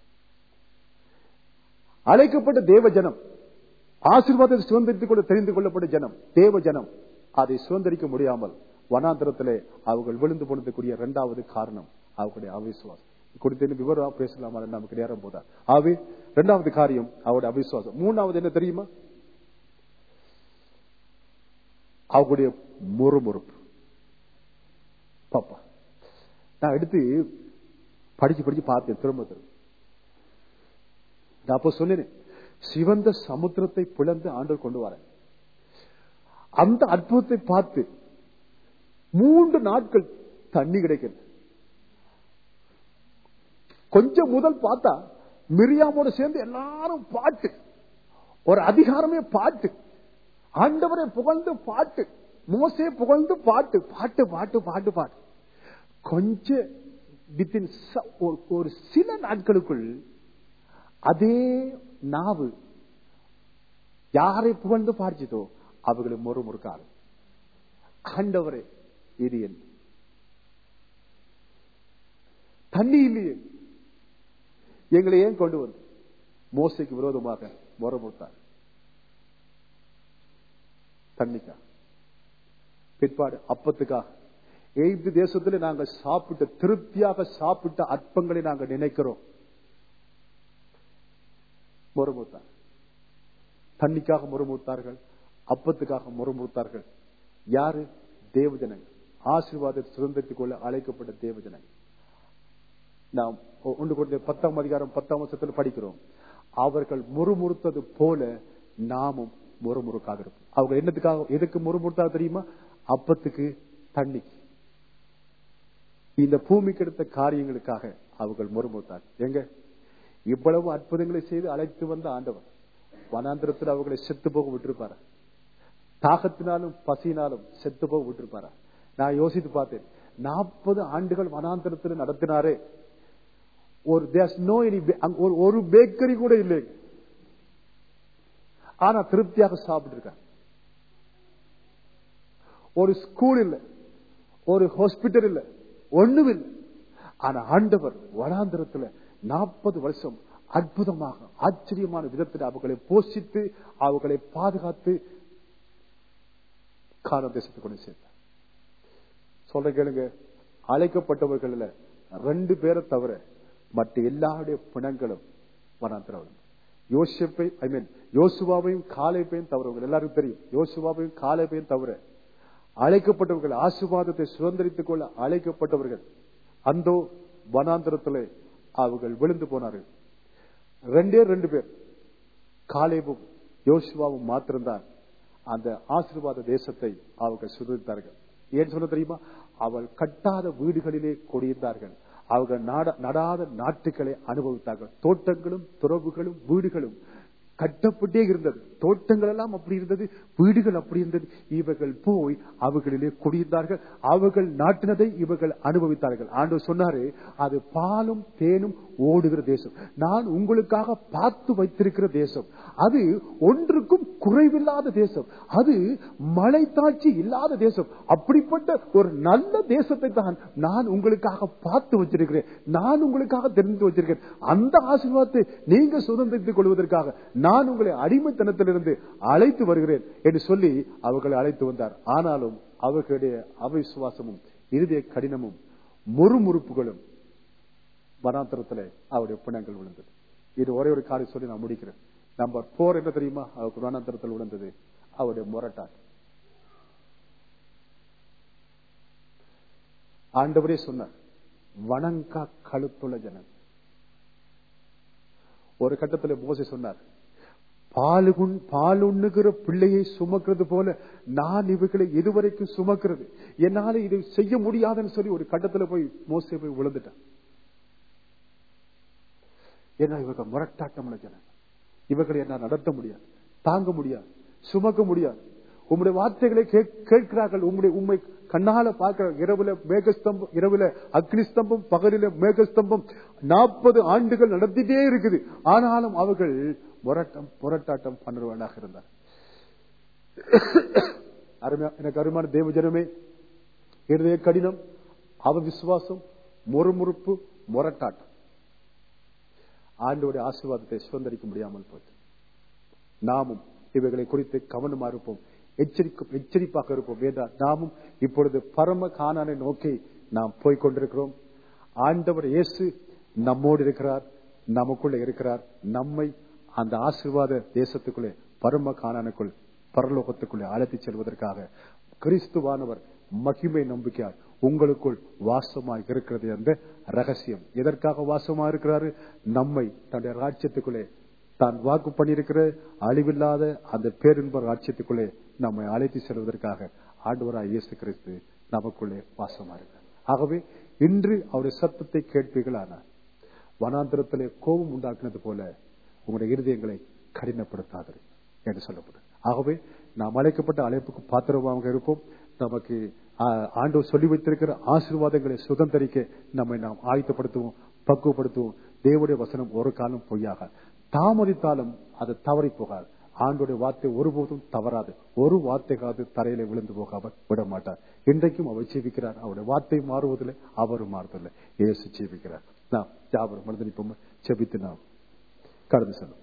அழைக்கப்பட்ட தேவ ஜனம் ஆசீர்வாதத்தை சுதந்திரித்துக் கொள்ள தெரிந்து கொள்ளப்பட்ட ஜனம் தேவ ஜனம் அதை சுதந்திரிக்க முடியாமல் வனாந்திரத்திலே அவர்கள் விழுந்து போனதுக்குரிய இரண்டாவது காரணம் அவர்களுடைய அவிசுவாசம் கொடுத்து விவரம் பேசலாமா நமக்கு நேரம் போதா ஆவே இரண்டாவது காரியம் அவருடைய அவிசுவாசம் மூணாவது என்ன தெரியுமா அவங்களுடைய முறுமுறுப்பு பாப்பா நான் எடுத்து படிச்சு படிச்சு பார்த்தேன் திரும்ப திரும்ப நான் அப்ப சொன்னேன் சிவந்த சமுத்திரத்தை பிளந்து ஆண்டவர் கொண்டு வர அந்த அற்புதத்தை பார்த்து மூன்று நாட்கள் தண்ணி கிடைக்கிறது கொஞ்சம் முதல் பார்த்தா மிரியாமோட சேர்ந்து எல்லாரும் பாட்டு ஒரு அதிகாரமே பாட்டு ஆண்டவரை புகழ்ந்து பாட்டு மோசே புகழ்ந்து பாட்டு பாட்டு பாட்டு பாட்டு பாட்டு கொஞ்ச வித்தின் ஒரு சில நாட்களுக்குள் அதே நாவு யாரை புகழ்ந்து பாடிச்சதோ அவர்களை மொறு முறுக்காரு ஆண்டவரே இது என் தண்ணி இல்லையே எங்களை ஏன் கொண்டு வந்து மோசைக்கு விரோதமாக முறமுட்டார் தண்ணிக்கா பிற்பாடு அப்பத்துக்காக எய்து தேசத்தில் நாங்கள் சாப்பிட்ட திருப்தியாக சாப்பிட்ட அற்பங்களை நாங்கள் நினைக்கிறோம் முறமுத்தார் தண்ணிக்காக முறமுத்தார்கள் அப்பத்துக்காக முறமுத்தார்கள் யாரு தேவஜனங்கள் ஆசீர்வாதத்தை சுதந்திரத்துக் கொள்ள அழைக்கப்பட்ட தேவஜனங்கள் நாம் ஒன்று கொண்டு பத்தாம் அதிகாரம் பத்தாம் வருஷத்தில் படிக்கிறோம் அவர்கள் முறுமுறுத்தது போல நாமும் முறுமுறுக்காக இருப்போம் அவங்க என்னத்துக்காக எதுக்கு முறுமுறுத்தா தெரியுமா அப்பத்துக்கு தண்ணிக்கு இந்த பூமிக்கு எடுத்த காரியங்களுக்காக அவர்கள் முறுமுறுத்தார் எங்க இவ்வளவு அற்புதங்களை செய்து அழைத்து வந்த ஆண்டவர் வனாந்திரத்தில் அவர்களை செத்து போக விட்டிருப்பார தாகத்தினாலும் பசியினாலும் செத்து போக விட்டிருப்பாரா நான் யோசித்து பார்த்தேன் நாற்பது ஆண்டுகள் வனாந்திரத்தில் நடத்தினாரே ஒரு தேர்ஸ் நோ எனி ஒரு பேக்கரி கூட இல்லை ஆனா திருப்தியாக சாப்பிட்டு இருக்காங்க ஒரு ஸ்கூல் இல்ல ஒரு ஹாஸ்பிட்டல் இல்ல ஒண்ணும் இல்லை ஆனா ஆண்டவர் வனாந்திரத்துல நாற்பது வருஷம் அற்புதமாக ஆச்சரியமான விதத்தில் அவர்களை போஷித்து அவர்களை பாதுகாத்து கால தேசத்தை கொண்டு சேர்த்தார் சொல்ற கேளுங்க அழைக்கப்பட்டவர்கள் ரெண்டு பேரை தவிர மற்ற எல்லாருடைய பிணங்களும் வனாந்திரம் யோசிப்பை ஐ மீன் யோசுவாவையும் காலைப்பையும் தவிர எல்லாருக்கும் தெரியும் யோசுவாவையும் காலைப்பையும் தவிர அழைக்கப்பட்டவர்கள் ஆசிர்வாதத்தை சுதந்திரித்துக் கொள்ள அழைக்கப்பட்டவர்கள் அந்தோ வனாந்திரத்திலே அவர்கள் விழுந்து போனார்கள் ரெண்டே ரெண்டு பேர் காலேபும் யோசுவாவும் மாத்திரம்தான் அந்த ஆசீர்வாத தேசத்தை அவர்கள் சுதந்தித்தார்கள் ஏன் சொல்ல தெரியுமா அவள் கட்டாத வீடுகளிலே கொடியிருந்தார்கள் அவர்கள் நடாத நாட்டுகளை அனுபவித்தார்கள் தோட்டங்களும் துறவுகளும் வீடுகளும் கட்டப்பட்டே இருந்தது தோட்டங்கள் எல்லாம் அப்படி இருந்தது வீடுகள் அப்படி இருந்தது இவர்கள் போய் அவர்களிலே குடியிருந்தார்கள் அவர்கள் நாட்டினதை இவர்கள் அனுபவித்தார்கள் ஆண்டு சொன்னாரு அது பாலும் தேனும் ஓடுகிற தேசம் நான் உங்களுக்காக பார்த்து வைத்திருக்கிற தேசம் அது ஒன்றுக்கும் குறைவில்லாத தேசம் அது மழை தாட்சி இல்லாத தேசம் அப்படிப்பட்ட ஒரு நல்ல தேசத்தை தான் நான் உங்களுக்காக பார்த்து வச்சிருக்கிறேன் நான் உங்களுக்காக தெரிந்து வச்சிருக்கேன் அந்த ஆசீர்வாதத்தை நீங்க சுதந்திரித்துக் கொள்வதற்காக நான் உங்களை அடிமைத்தனத்திலிருந்து அழைத்து வருகிறேன் என்று சொல்லி அவர்களை அழைத்து வந்தார் ஆனாலும் அவர்களுடைய அவிசுவாசமும் இறுதிய கடினமும் முறுமுறுப்புகளும் வனாந்திரத்தில் அவருடைய பிணங்கள் விழுந்தது இது ஒரே ஒரு காரியம் சொல்லி நான் முடிக்கிறேன் நம்பர் போர் என்ன தெரியுமா அவருக்கு வனாந்திரத்தில் விழுந்தது அவருடைய முரட்டாட் ஆண்டவரே சொன்னார் வணங்கா கழுத்துள்ள ஜனம் ஒரு கட்டத்தில் மோசி சொன்னார் பாலுகுண் பால் உண்ணுகிற பிள்ளையை சுமக்கிறது போல நான் இவர்களை இதுவரைக்கும் சுமக்கிறது என்னால இதை செய்ய முடியாதுன்னு சொல்லி ஒரு கட்டத்துல போய் மோசை போய் விழுந்துட்டான் ஏன்னா இவங்க முரட்டாட்டமான ஜனம் இவர்களை என்ன நடத்த முடியாது தாங்க முடியாது சுமக்க முடியாது உம்முடைய வார்த்தைகளை கேட்கிறார்கள் உம்முடைய உண்மை கண்ணால பார்க்கிற இரவுல மேகஸ்தம்பம் இரவுல அக்னி ஸ்தம்பம் பகலில மேகஸ்தம்பம் நாற்பது ஆண்டுகள் நடத்திட்டே இருக்குது ஆனாலும் அவர்கள் முரட்டம் புரட்டாட்டம் பண்ணுறவனாக இருந்தார் அருமையா எனக்கு அருமையான தேவ ஜனமே இருதய கடினம் அவ விசுவாசம் முறுமுறுப்பு முரட்டாட்டம் ஆண்டோடைய ஆசீர்வாதத்தை சுதந்திரிக்க முடியாமல் போச்சு நாமும் இவைகளை குறித்து கவனமா இருப்போம் எச்சரிக்கும் எச்சரிப்பாக இருப்போம் என்றால் நாமும் இப்பொழுது பரம காணானை நோக்கி நாம் போய்கொண்டிருக்கிறோம் ஆண்டவர் இயேசு நம்மோடு இருக்கிறார் நமக்குள்ள இருக்கிறார் நம்மை அந்த ஆசீர்வாத தேசத்துக்குள்ளே பரம காணானுக்குள் பரலோகத்துக்குள்ளே அழைத்து செல்வதற்காக கிறிஸ்துவானவர் மகிமை நம்பிக்கையால் உங்களுக்குள் வாசமாய் இருக்கிறது என்ற ரகசியம் எதற்காக வாசமா இருக்கிறாரு நம்மை தன்னுடைய ராஜ்யத்துக்குள்ளே தான் வாக்கு பண்ணியிருக்கிற அழிவில்லாத அந்த பேரின்ப ராட்சியத்துக்குள்ளே நம்மை அழைத்து செல்வதற்காக ஆண்டவராய் இயேசு கிறிஸ்து நமக்குள்ளே வாசமா இருக்கிறார் ஆகவே இன்று அவருடைய சத்தத்தை கேட்பீர்களானார் வனாந்திரத்திலே கோபம் உண்டாக்குனது போல உங்களுடைய இருதயங்களை கடினப்படுத்தாது என்று சொல்லப்படும் ஆகவே நாம் அழைக்கப்பட்ட அழைப்புக்கு பாத்திரமாக இருப்போம் நமக்கு ஆ- ஆண்டவர் சொல்லி வைத்திருக்கிற ஆசீர்வாதங்களை சுதந்திரிக்க நம்மை நாம் ஆயத்தப்படுத்துவோம் பக்குவப்படுத்துவோம் தேவனுடைய வசனம் ஒரு காலம் பொய்யாக தாமதித்தாலும் அது தவறி போகாது ஆண்டுடைய வார்த்தை ஒருபோதும் தவறாது ஒரு வார்த்தைக்காவது தரையில விழுந்து போகாம விட மாட்டார் இன்றைக்கும் அவர் ஜீவிக்கிறார் அவருடைய வார்த்தை மாறுவதில்லை அவரும் மாறுவதில்லை இயேசு ஜீவிக்கிறார் நாம் ஜாபரம் மனிதனிப்போம் செபித்து நாம் கடந்து செல்லும்